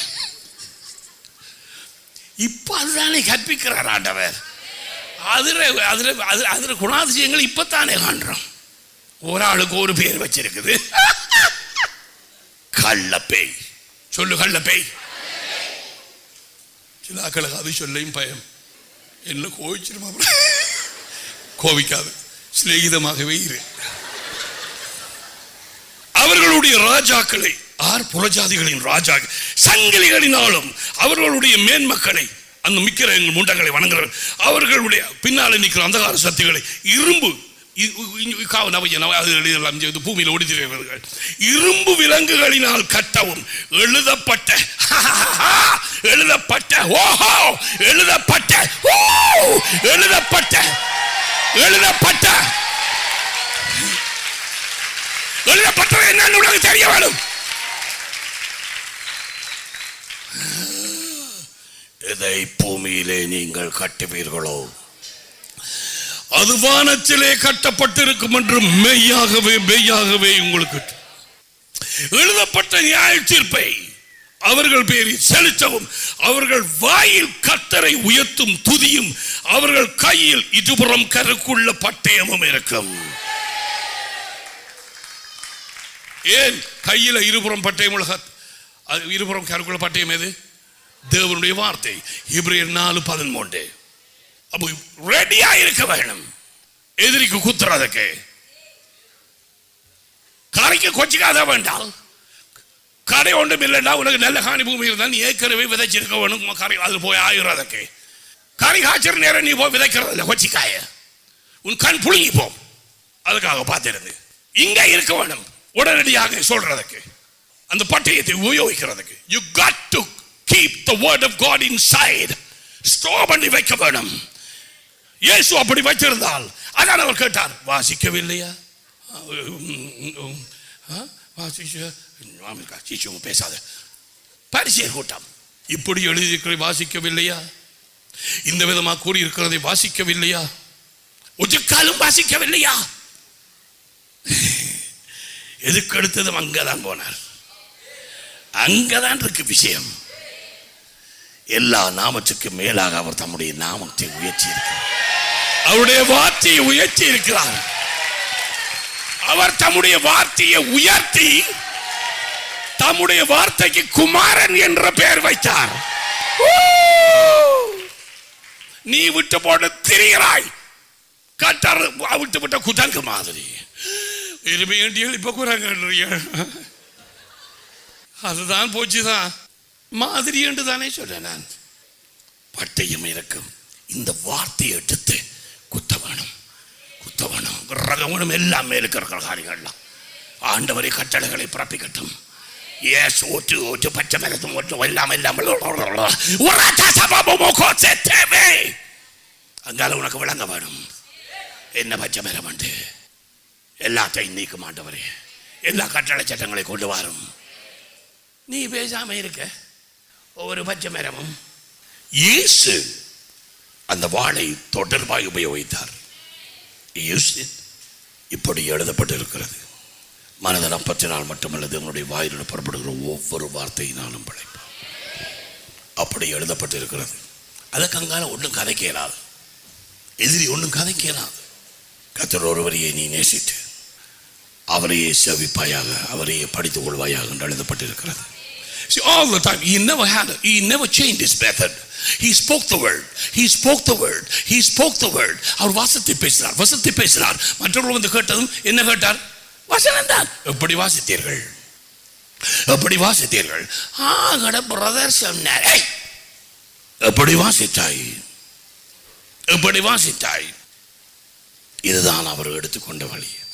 இப்ப அதுதானே கற்பிக்கிறார் ஆண்டவர் அதுல அதுல அதுல அதுல குணாதிசயங்கள் இப்பத்தானே காண்றோம் ஒரு ஆளுக்கு ஒரு பேர் வச்சிருக்குது கள்ளப்பேய் சொல்லு கள்ளப்பேய் சில ஆக்களுக்கு அது சொல்லையும் பயம் என்ன கோவிச்சிருமா கோவிக்காது சிநேகிதமாகவே இரு அவர்களுடைய ராஜாக்களை ஆர் புறஜாதிகளின் ராஜா சங்கிலிகளினாலும் அவர்களுடைய மேன்மக்களை அந்த மிக்கிற எங்கள் முண்டங்களை வணங்குற அவர்களுடைய பின்னாலே நிற்கிற அந்தகார சக்திகளை இரும்பு இ- இ- இ- காவ நவைய நவ- அது எழுதலாம் செய்து பூமியில் ஓடித்திருக்கிறார்கள் இரும்பு விலங்குகளினால் கட்டவும் எழுதப்பட்ட எழுதப்பட்ட ஓஹோ எழுதப்பட்ட ஓ எழுதப்பட்ட எழுதப்பட்ட எழுதப்பட்டது என்னன்னு உனக்கு தெரிய வேணும் இதை பூமியிலே நீங்கள் கட்டுவீர்களோ அது வானத்திலே கட்டப்பட்டிருக்கும் என்று மெய்யாகவே மெய்யாகவே உங்களுக்கு எழுதப்பட்ட நியாய தீர்ப்பை அவர்கள் பேரில் செலுத்தவும் அவர்கள் வாயில் கத்தரை உயர்த்தும் துதியும் அவர்கள் கையில் இருபுறம் கருக்குள்ள பட்டயமும் இருக்கும் ஏன் கையில இருபுறம் பட்டயம் உள்ள கத்- அது இருபுறம் கருக்குள்ள பட்டயம் எது தேவனுடைய வார்த்தை இப்ரேயர் நாலு பதிமூன்று அப்போ ரெடியா இருக்க வேணும் எதிரிக்கு குத்துறதுக்கு கரைக்கு கொச்சிக்காத வேண்டாம் கரை ஒன்றும் இல்லைன்னா உனக்கு நல்ல காணி பூமி இருந்தால் நீ ஏற்கனவே விதைச்சிருக்க வேணும் உன் கரை அது போய் ஆயுறதுக்கு கரை காய்ச்சற நேரம் நீ போய் விதைக்கிறது இல்லை கொச்சிக்காய உன் கண் புழுங்கி போம் அதுக்காக பார்த்திருந்து இங்க இருக்க வேணும் உடனடியாக சொல்றதுக்கு அந்த பட்டயத்தை உபயோகிக்கிறதுக்கு you got to keep the word of God inside store பண்ணி வைக்க வேணும் இயேசு அப்படி வைத்திருந்தால் அதான் அவர் கேட்டார் வாசிக்கவில்லையா ஆ? வாசிச்ச ஆமென்கா, சீச்சுவங்க பேசாத பரிசெயர் கூட்டம் இப்படி எழுதியிருக்கிறதை வாசிக்கவில்லையா இந்த விதமா கூறியிருக்கிறதை வாசிக்கவில்லையா ஒரு காலம் வாசிக்கவில்லையா எதுக்கு அடுத்ததும் அங்கதான் போனார் அங்கதான் இருக்கு விஷயம் எல்லா நாமத்துக்கு மேலாக அவர் தம்முடைய நாமத்தை உயர்த்தி இருக்கிறார் அவருடைய வார்த்தையை உயர்த்தி இருக்கிறார் அவர் தம்முடைய வார்த்தையை உயர்த்தி தம்முடைய வார்த்தைக்கு குமாரன் என்ற பெயர் வைத்தார் ஊ! நீ விட்டு போட்டு திரிகிறாய் கட்டார் விட்டு விட்ட குதங்கு மாதிரி எருமையண்டிகள் இப்ப குரங்க அதுதான் போச்சுதான் மாதிரி என்று தானே சொல்றேன் நான் பட்டயம் இருக்கும் இந்த வார்த்தையை எடுத்து குத்த வேணும் குத்த வேணும் ரகவனும் எல்லாமே இருக்கிற காரியங்கள்லாம் ஆண்டவரை கட்டளைகளை பிறப்பிக்கட்டும் ஏஸ் ஓட்டு ஓட்டு பச்சை மரத்தும் ஓட்டு எல்லாம் இல்லாமல் உராட்டா சபாபமோ கோச்சே தேவை அங்கால உனக்கு விளங்க வேணும் என்ன பச்சை மரம் உண்டு எல்லாத்தையும் நீக்க மாட்டவரே எல்லா கட்டளை சட்டங்களை கொண்டு வரும் நீ பேசாம இருக்க ஒவ்வொரு பச்சை மரமும் இயேசு அந்த வாளை தொடர்பாய் உபயோகித்தார் இயேசு இப்படி எழுதப்பட்டிருக்கிறது மனதில் அப்பத்தினால் மட்டுமல்ல தேவனுடைய வாயிலில் புறப்படுகிற ஒவ்வொரு வார்த்தையினாலும் பிழைப்பார் அப்படி எழுதப்பட்டிருக்கிறது அதற்கு அங்கால ஒன்றும் கதைக்க இயலாது எதிரி ஒன்றும் கதைக்க இயலாது கத்தர் ஒருவரையே நீ நேசித்து அவரையே செவிப்பாயாக அவரையே படித்துக் கொள்வாயாக என்று எழுதப்பட்டிருக்கிறது See, all the time, he never had, he never changed his method. He spoke the word. He spoke the word. He spoke the word. அவர் வாசத்தை பேசினார் வசத்தை பேசினார் மற்றவர்கள் வந்து கேட்டதும் என்ன கேட்டார் வசனம் தான் எப்படி வாசித்தீர்கள் எப்படி வாசித்தீர்கள் ஆ கட பிரதர் சொன்னார் "ஏய், எப்படி வாசித்தாய் எப்படி வாசித்தாய் இதுதான் அவர் எடுத்துக்கொண்ட வழி